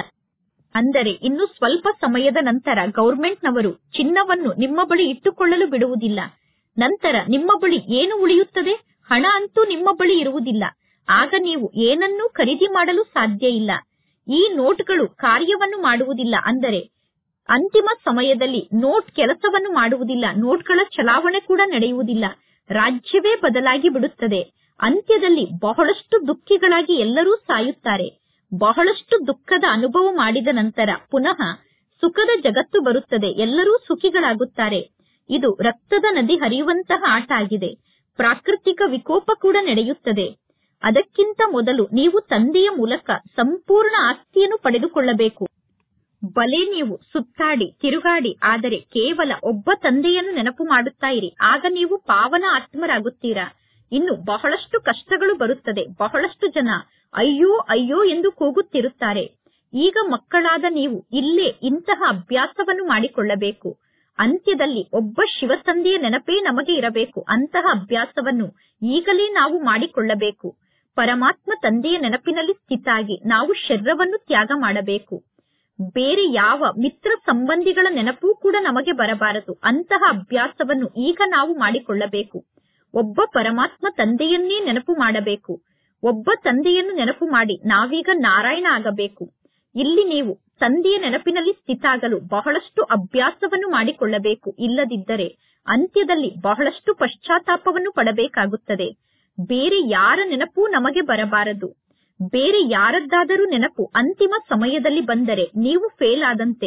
ಅಂದರೆ ಇನ್ನು ಸ್ವಲ್ಪ ಸಮಯದ ನಂತರ ಗೌರ್ಮೆಂಟ್ನವರು ಚಿನ್ನವನ್ನು ನಿಮ್ಮ ಬಳಿ ಇಟ್ಟುಕೊಳ್ಳಲು ಬಿಡುವುದಿಲ್ಲ ನಂತರ ನಿಮ್ಮ ಬಳಿ ಏನು ಉಳಿಯುತ್ತದೆ ಹಣ ಅಂತೂ ನಿಮ್ಮ ಬಳಿ ಇರುವುದಿಲ್ಲ ಆಗ ನೀವು ಏನನ್ನೂ ಖರೀದಿ ಮಾಡಲು ಸಾಧ್ಯ ಇಲ್ಲ ಈ ನೋಟ್ಗಳು ಕಾರ್ಯವನ್ನು ಮಾಡುವುದಿಲ್ಲ ಅಂದರೆ ಅಂತಿಮ ಸಮಯದಲ್ಲಿ ನೋಟ್ ಕೆಲಸವನ್ನು ಮಾಡುವುದಿಲ್ಲ ನೋಟ್ಗಳ ಚಲಾವಣೆ ಕೂಡ ನಡೆಯುವುದಿಲ್ಲ ರಾಜ್ಯವೇ ಬದಲಾಗಿ ಬಿಡುತ್ತದೆ ಅಂತ್ಯದಲ್ಲಿ ಬಹಳಷ್ಟು ದುಃಖಿಗಳಾಗಿ ಎಲ್ಲರೂ ಸಾಯುತ್ತಾರೆ ಬಹಳಷ್ಟು ದುಃಖದ ಅನುಭವ ಮಾಡಿದ ನಂತರ ಪುನಃ ಸುಖದ ಜಗತ್ತು ಬರುತ್ತದೆ ಎಲ್ಲರೂ ಸುಖಿಗಳಾಗುತ್ತಾರೆ ಇದು ರಕ್ತದ ನದಿ ಹರಿಯುವಂತಹ ಆಟ ಆಗಿದೆ ಪ್ರಾಕೃತಿಕ ವಿಕೋಪ ಕೂಡ ನಡೆಯುತ್ತದೆ ಅದಕ್ಕಿಂತ ಮೊದಲು ನೀವು ತಂದೆಯ ಮೂಲಕ ಸಂಪೂರ್ಣ ಆಸ್ತಿಯನ್ನು ಪಡೆದುಕೊಳ್ಳಬೇಕು ಬಲೆ ನೀವು ಸುತ್ತಾಡಿ ತಿರುಗಾಡಿ ಆದರೆ ಕೇವಲ ಒಬ್ಬ ತಂದೆಯನ್ನು ನೆನಪು ಮಾಡುತ್ತಾ ಇರಿ ಆಗ ನೀವು ಪಾವನ ಆತ್ಮರಾಗುತ್ತೀರಾ ಇನ್ನು ಬಹಳಷ್ಟು ಕಷ್ಟಗಳು ಬರುತ್ತದೆ ಬಹಳಷ್ಟು ಜನ ಅಯ್ಯೋ ಅಯ್ಯೋ ಎಂದು ಕೂಗುತ್ತಿರುತ್ತಾರೆ ಈಗ ಮಕ್ಕಳಾದ ನೀವು ಇಲ್ಲೇ ಇಂತಹ ಅಭ್ಯಾಸವನ್ನು ಮಾಡಿಕೊಳ್ಳಬೇಕು ಅಂತ್ಯದಲ್ಲಿ ಒಬ್ಬ ಶಿವತಂದೆಯ ನೆನಪೇ ನಮಗೆ ಇರಬೇಕು ಅಂತಹ ಅಭ್ಯಾಸವನ್ನು ಈಗಲೇ ನಾವು ಮಾಡಿಕೊಳ್ಳಬೇಕು ಪರಮಾತ್ಮ ತಂದೆಯ ನೆನಪಿನಲ್ಲಿ ಸ್ಥಿತಾಗಿ ನಾವು ಶರೀರವನ್ನು ತ್ಯಾಗ ಮಾಡಬೇಕು ಬೇರೆ ಯಾವ ಮಿತ್ರ ಸಂಬಂಧಿಗಳ ನೆನಪೂ ಕೂಡ ನಮಗೆ ಬರಬಾರದು ಅಂತಹ ಅಭ್ಯಾಸವನ್ನು ಈಗ ನಾವು ಮಾಡಿಕೊಳ್ಳಬೇಕು ಒಬ್ಬ ಪರಮಾತ್ಮ ತಂದೆಯನ್ನೇ ನೆನಪು ಮಾಡಬೇಕು ಒಬ್ಬ ತಂದೆಯನ್ನು ನೆನಪು ಮಾಡಿ ನಾವೀಗ ನಾರಾಯಣ ಆಗಬೇಕು ಇಲ್ಲಿ ನೀವು ತಂದೆಯ ನೆನಪಿನಲ್ಲಿ ಸ್ಥಿತಾಗಲು ಬಹಳಷ್ಟು ಅಭ್ಯಾಸವನ್ನು ಮಾಡಿಕೊಳ್ಳಬೇಕು ಇಲ್ಲದಿದ್ದರೆ ಅಂತ್ಯದಲ್ಲಿ ಬಹಳಷ್ಟು ಪಶ್ಚಾತ್ತಾಪವನ್ನು ಪಡಬೇಕಾಗುತ್ತದೆ ಬೇರೆ ಯಾರ ನೆನಪೂ ನಮಗೆ ಬರಬಾರದು ಬೇರೆ ಯಾರದ್ದಾದರೂ ನೆನಪು ಅಂತಿಮ ಸಮಯದಲ್ಲಿ ಬಂದರೆ ನೀವು ಫೇಲ್ ಆದಂತೆ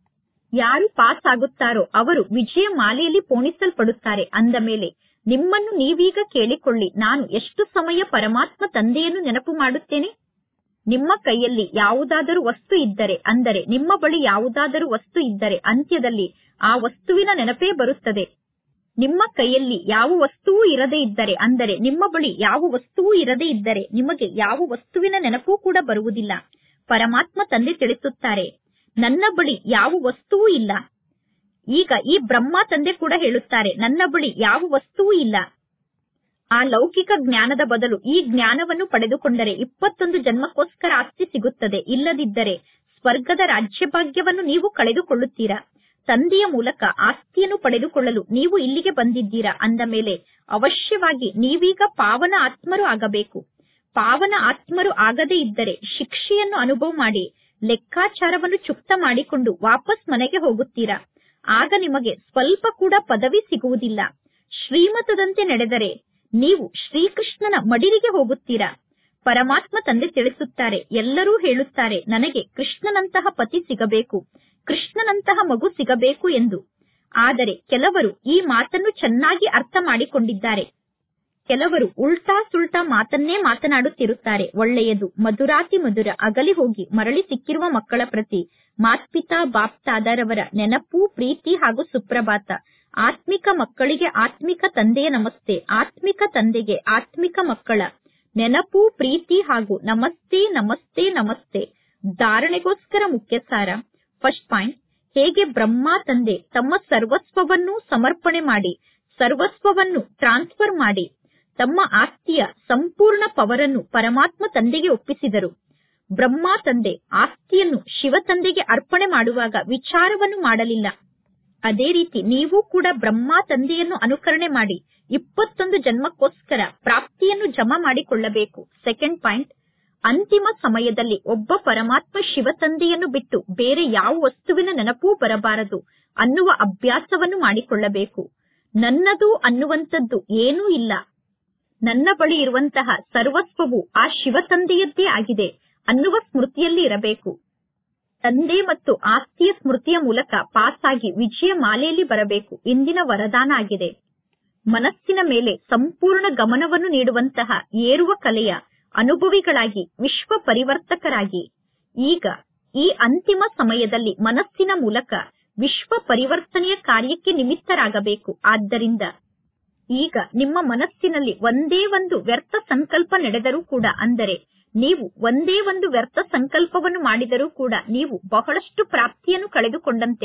ಯಾರು ಪಾಸ್ ಆಗುತ್ತಾರೋ ಅವರು ವಿಜಯ ಮಾಲೆಯಲ್ಲಿ ಪೋಣಿಸಲ್ಪಡುತ್ತಾರೆ ಅಂದ ಮೇಲೆ ನಿಮ್ಮನ್ನು ನೀವೀಗ ಕೇಳಿಕೊಳ್ಳಿ ನಾನು ಎಷ್ಟು ಸಮಯ ಪರಮಾತ್ಮ ತಂದೆಯನ್ನು ನೆನಪು ಮಾಡುತ್ತೇನೆ ನಿಮ್ಮ ಕೈಯಲ್ಲಿ ಯಾವುದಾದರೂ ವಸ್ತು ಇದ್ದರೆ ಅಂದರೆ ನಿಮ್ಮ ಬಳಿ ಯಾವುದಾದರೂ ವಸ್ತು ಇದ್ದರೆ ಅಂತ್ಯದಲ್ಲಿ ಆ ವಸ್ತುವಿನ ನೆನಪೇ ಬರುತ್ತದೆ ನಿಮ್ಮ ಕೈಯಲ್ಲಿ ಯಾವ ವಸ್ತುವೂ ಇರದೇ ಇದ್ದರೆ ಅಂದರೆ ನಿಮ್ಮ ಬಳಿ ಯಾವ ವಸ್ತುವೂ ಇರದೇ ಇದ್ದರೆ ನಿಮಗೆ ಯಾವ ವಸ್ತುವಿನ ನೆನಪೂ ಕೂಡ ಬರುವುದಿಲ್ಲ ಪರಮಾತ್ಮ ತಂದೆ ತಿಳಿಸುತ್ತಾರೆ ನನ್ನ ಬಳಿ ಯಾವ ವಸ್ತುವೂ ಇಲ್ಲ ಈಗ ಈ ಬ್ರಹ್ಮ ತಂದೆ ಕೂಡ ಹೇಳುತ್ತಾರೆ ನನ್ನ ಬಳಿ ಯಾವ ವಸ್ತುವೂ ಇಲ್ಲ ಆ ಲೌಕಿಕ ಜ್ಞಾನದ ಬದಲು ಈ ಜ್ಞಾನವನ್ನು ಪಡೆದುಕೊಂಡರೆ ಇಪ್ಪತ್ತೊಂದು ಜನ್ಮಕ್ಕೋಸ್ಕರ ಆಸ್ತಿ ಸಿಗುತ್ತದೆ ಇಲ್ಲದಿದ್ದರೆ ಸ್ವರ್ಗದ ರಾಜ್ಯಭಾಗ್ಯವನ್ನು ನೀವು ಕಳೆದುಕೊಳ್ಳುತ್ತೀರಾ ತಂದೆಯ ಮೂಲಕ ಆಸ್ತಿಯನ್ನು ಪಡೆದುಕೊಳ್ಳಲು ನೀವು ಇಲ್ಲಿಗೆ ಬಂದಿದ್ದೀರಾ ಅಂದ ಮೇಲೆ ಅವಶ್ಯವಾಗಿ ನೀವೀಗ ಪಾವನ ಆತ್ಮರು ಆಗಬೇಕು ಪಾವನ ಆತ್ಮರು ಆಗದೇ ಇದ್ದರೆ ಶಿಕ್ಷೆಯನ್ನು ಅನುಭವ ಮಾಡಿ ಲೆಕ್ಕಾಚಾರವನ್ನು ಚುಕ್ತ ಮಾಡಿಕೊಂಡು ವಾಪಸ್ ಮನೆಗೆ ಹೋಗುತ್ತೀರಾ ಆಗ ನಿಮಗೆ ಸ್ವಲ್ಪ ಕೂಡ ಪದವಿ ಸಿಗುವುದಿಲ್ಲ ಶ್ರೀಮತದಂತೆ ನಡೆದರೆ ನೀವು ಶ್ರೀಕೃಷ್ಣನ ಮಡಿಲಿಗೆ ಹೋಗುತ್ತೀರಾ ಪರಮಾತ್ಮ ತಂದೆ ತಿಳಿಸುತ್ತಾರೆ ಎಲ್ಲರೂ ಹೇಳುತ್ತಾರೆ ನನಗೆ ಕೃಷ್ಣನಂತಹ ಪತಿ ಸಿಗಬೇಕು ಕೃಷ್ಣನಂತಹ ಮಗು ಸಿಗಬೇಕು ಎಂದು ಆದರೆ ಕೆಲವರು ಈ ಮಾತನ್ನು ಚೆನ್ನಾಗಿ ಅರ್ಥ ಮಾಡಿಕೊಂಡಿದ್ದಾರೆ ಕೆಲವರು ಉಲ್ಟಾ ಸುಲ್ಟಾ ಮಾತನ್ನೇ ಮಾತನಾಡುತ್ತಿರುತ್ತಾರೆ ಒಳ್ಳೆಯದು ಮಧುರಾತಿ ಮಧುರ ಅಗಲಿ ಹೋಗಿ ಮರಳಿ ಸಿಕ್ಕಿರುವ ಮಕ್ಕಳ ಪ್ರತಿ ಮಾತ್ಪಿತಾ ಬಾಪ್ತಾದರವರ ನೆನಪು ಪ್ರೀತಿ ಹಾಗೂ ಸುಪ್ರಭಾತ ಆತ್ಮಿಕ ಮಕ್ಕಳಿಗೆ ಆತ್ಮಿಕ ತಂದೆಯ ನಮಸ್ತೆ ಆತ್ಮಿಕ ತಂದೆಗೆ ಆತ್ಮಿಕ ಮಕ್ಕಳ ನೆನಪು ಪ್ರೀತಿ ಹಾಗೂ ನಮಸ್ತೆ ನಮಸ್ತೆ ನಮಸ್ತೆ ಧಾರಣೆಗೋಸ್ಕರ ಮುಖ್ಯ ಸಾರ ಫಸ್ಟ್ ಪಾಯಿಂಟ್ ಹೇಗೆ ಬ್ರಹ್ಮ ತಂದೆ ತಮ್ಮ ಸರ್ವಸ್ವವನ್ನು ಸಮರ್ಪಣೆ ಮಾಡಿ ಸರ್ವಸ್ವವನ್ನು ಟ್ರಾನ್ಸ್ಫರ್ ಮಾಡಿ ತಮ್ಮ ಆಸ್ತಿಯ ಸಂಪೂರ್ಣ ಪವರನ್ನು ಪರಮಾತ್ಮ ತಂದೆಗೆ ಒಪ್ಪಿಸಿದರು ಬ್ರಹ್ಮ ತಂದೆ ಆಸ್ತಿಯನ್ನು ಶಿವ ತಂದೆಗೆ ಅರ್ಪಣೆ ಮಾಡುವಾಗ ವಿಚಾರವನ್ನು ಮಾಡಲಿಲ್ಲ ಅದೇ ರೀತಿ ನೀವು ಕೂಡ ಬ್ರಹ್ಮ ತಂದೆಯನ್ನು ಅನುಕರಣೆ ಮಾಡಿ ಇಪ್ಪತ್ತೊಂದು ಜನ್ಮಕ್ಕೋಸ್ಕರ ಪ್ರಾಪ್ತಿಯನ್ನು ಜಮಾ ಮಾಡಿಕೊಳ್ಳಬೇಕು ಸೆಕೆಂಡ್ ಪಾಯಿಂಟ್ ಅಂತಿಮ ಸಮಯದಲ್ಲಿ ಒಬ್ಬ ಪರಮಾತ್ಮ ಶಿವ ತಂದೆಯನ್ನು ಬಿಟ್ಟು ಬೇರೆ ಯಾವ ವಸ್ತುವಿನ ನೆನಪೂ ಬರಬಾರದು ಅನ್ನುವ ಅಭ್ಯಾಸವನ್ನು ಮಾಡಿಕೊಳ್ಳಬೇಕು ನನ್ನದು ಅನ್ನುವಂಥದ್ದು ಏನೂ ಇಲ್ಲ ನನ್ನ ಬಳಿ ಇರುವಂತಹ ಸರ್ವಸ್ವವು ಆ ಶಿವ ತಂದೆಯದ್ದೇ ಆಗಿದೆ ಅನ್ನುವ ಸ್ಮೃತಿಯಲ್ಲಿ ಇರಬೇಕು ತಂದೆ ಮತ್ತು ಆಸ್ತಿಯ ಸ್ಮೃತಿಯ ಮೂಲಕ ಪಾಸ್ ಆಗಿ ವಿಜಯ ಮಾಲೆಯಲ್ಲಿ ಬರಬೇಕು ಇಂದಿನ ವರದಾನ ಆಗಿದೆ ಮನಸ್ಸಿನ ಮೇಲೆ ಸಂಪೂರ್ಣ ಗಮನವನ್ನು ನೀಡುವಂತಹ ಏರುವ ಕಲೆಯ ಅನುಭವಿಗಳಾಗಿ ವಿಶ್ವ ಪರಿವರ್ತಕರಾಗಿ ಈಗ ಈ ಅಂತಿಮ ಸಮಯದಲ್ಲಿ ಮನಸ್ಸಿನ ಮೂಲಕ ವಿಶ್ವ ಪರಿವರ್ತನೆಯ ಕಾರ್ಯಕ್ಕೆ ನಿಮಿತ್ತರಾಗಬೇಕು ಆದ್ದರಿಂದ ಈಗ ನಿಮ್ಮ ಮನಸ್ಸಿನಲ್ಲಿ ಒಂದೇ ಒಂದು ವ್ಯರ್ಥ ಸಂಕಲ್ಪ ನಡೆದರೂ ಕೂಡ ಅಂದರೆ ನೀವು ಒಂದೇ ಒಂದು ವ್ಯರ್ಥ ಸಂಕಲ್ಪವನ್ನು ಮಾಡಿದರೂ ಕೂಡ ನೀವು ಬಹಳಷ್ಟು ಪ್ರಾಪ್ತಿಯನ್ನು ಕಳೆದುಕೊಂಡಂತೆ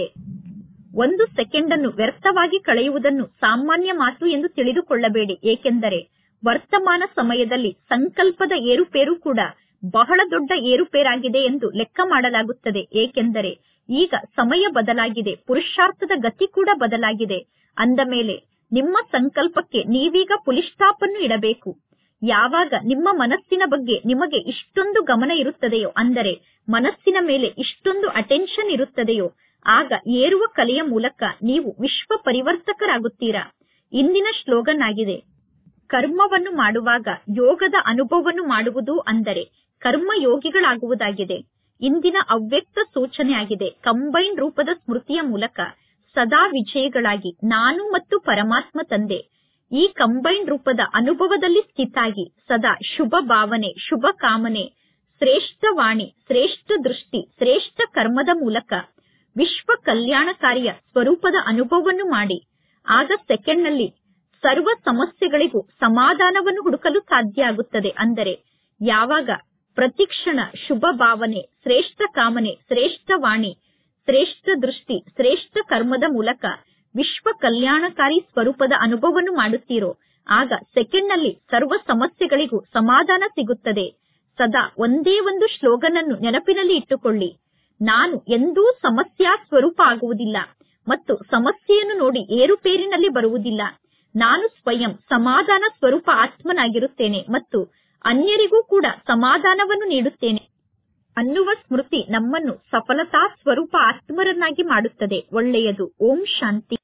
ಒಂದು ಸೆಕೆಂಡ್ ಅನ್ನು ವ್ಯರ್ಥವಾಗಿ ಕಳೆಯುವುದನ್ನು ಸಾಮಾನ್ಯ ಮಾತು ಎಂದು ತಿಳಿದುಕೊಳ್ಳಬೇಡಿ ಏಕೆಂದರೆ ವರ್ತಮಾನ ಸಮಯದಲ್ಲಿ ಸಂಕಲ್ಪದ ಏರುಪೇರು ಕೂಡ ಬಹಳ ದೊಡ್ಡ ಏರುಪೇರಾಗಿದೆ ಎಂದು ಲೆಕ್ಕ ಮಾಡಲಾಗುತ್ತದೆ ಏಕೆಂದರೆ ಈಗ ಸಮಯ ಬದಲಾಗಿದೆ ಪುರುಷಾರ್ಥದ ಗತಿ ಕೂಡ ಬದಲಾಗಿದೆ ಅಂದ ಮೇಲೆ ನಿಮ್ಮ ಸಂಕಲ್ಪಕ್ಕೆ ನೀವೀಗ ಪುಲಿಸ್ಟಾಪ್ ಅನ್ನು ಇಡಬೇಕು ಯಾವಾಗ ನಿಮ್ಮ ಮನಸ್ಸಿನ ಬಗ್ಗೆ ನಿಮಗೆ ಇಷ್ಟೊಂದು ಗಮನ ಇರುತ್ತದೆಯೋ ಅಂದರೆ ಮನಸ್ಸಿನ ಮೇಲೆ ಇಷ್ಟೊಂದು ಅಟೆನ್ಷನ್ ಇರುತ್ತದೆಯೋ ಆಗ ಏರುವ ಕಲೆಯ ಮೂಲಕ ನೀವು ವಿಶ್ವ ಪರಿವರ್ತಕರಾಗುತ್ತೀರಾ ಇಂದಿನ ಶ್ಲೋಗನ್ ಆಗಿದೆ ಕರ್ಮವನ್ನು ಮಾಡುವಾಗ ಯೋಗದ ಅನುಭವವನ್ನು ಮಾಡುವುದು ಅಂದರೆ ಕರ್ಮ ಯೋಗಿಗಳಾಗುವುದಾಗಿದೆ ಇಂದಿನ ಅವ್ಯಕ್ತ ಸೂಚನೆ ಆಗಿದೆ ಕಂಬೈನ್ ರೂಪದ ಸ್ಮೃತಿಯ ಮೂಲಕ ಸದಾ ವಿಜಯಿಗಳಾಗಿ ನಾನು ಮತ್ತು ಪರಮಾತ್ಮ ತಂದೆ ಈ ಕಂಬೈನ್ ರೂಪದ ಅನುಭವದಲ್ಲಿ ಸ್ಥಿತಾಗಿ ಸದಾ ಶುಭ ಭಾವನೆ ಶುಭ ಕಾಮನೆ ಶ್ರೇಷ್ಠ ವಾಣಿ ಶ್ರೇಷ್ಠ ದೃಷ್ಟಿ ಶ್ರೇಷ್ಠ ಕರ್ಮದ ಮೂಲಕ ವಿಶ್ವ ಕಲ್ಯಾಣಕಾರಿಯ ಸ್ವರೂಪದ ಅನುಭವವನ್ನು ಮಾಡಿ ಆಗ ಸೆಕೆಂಡ್ನಲ್ಲಿ ಸರ್ವ ಸಮಸ್ಯೆಗಳಿಗೂ ಸಮಾಧಾನವನ್ನು ಹುಡುಕಲು ಸಾಧ್ಯ ಆಗುತ್ತದೆ ಅಂದರೆ ಯಾವಾಗ ಪ್ರತಿಕ್ಷಣ ಶುಭ ಭಾವನೆ ಶ್ರೇಷ್ಠ ಕಾಮನೆ ಶ್ರೇಷ್ಠ ವಾಣಿ ಶ್ರೇಷ್ಠ ದೃಷ್ಟಿ ಶ್ರೇಷ್ಠ ಕರ್ಮದ ಮೂಲಕ ವಿಶ್ವ ಕಲ್ಯಾಣಕಾರಿ ಸ್ವರೂಪದ ಅನುಭವವನ್ನು ಮಾಡುತ್ತೀರೋ ಆಗ ಸೆಕೆಂಡ್ನಲ್ಲಿ ಸರ್ವ ಸಮಸ್ಯೆಗಳಿಗೂ ಸಮಾಧಾನ ಸಿಗುತ್ತದೆ ಸದಾ ಒಂದೇ ಒಂದು ಶ್ಲೋಗನ್ ಅನ್ನು ನೆನಪಿನಲ್ಲಿ ಇಟ್ಟುಕೊಳ್ಳಿ ನಾನು ಎಂದೂ ಸಮಸ್ಯಾ ಸ್ವರೂಪ ಆಗುವುದಿಲ್ಲ ಮತ್ತು ಸಮಸ್ಯೆಯನ್ನು ನೋಡಿ ಏರುಪೇರಿನಲ್ಲಿ ಬರುವುದಿಲ್ಲ ನಾನು ಸ್ವಯಂ ಸಮಾಧಾನ ಸ್ವರೂಪ ಆತ್ಮನಾಗಿರುತ್ತೇನೆ ಮತ್ತು ಅನ್ಯರಿಗೂ ಕೂಡ ಸಮಾಧಾನವನ್ನು ನೀಡುತ್ತೇನೆ ಅನ್ನುವ ಸ್ಮೃತಿ ನಮ್ಮನ್ನು ಸಫಲತಾ ಸ್ವರೂಪ ಆತ್ಮರನ್ನಾಗಿ ಮಾಡುತ್ತದೆ ಒಳ್ಳೆಯದು ಓಂ ಶಾಂತಿ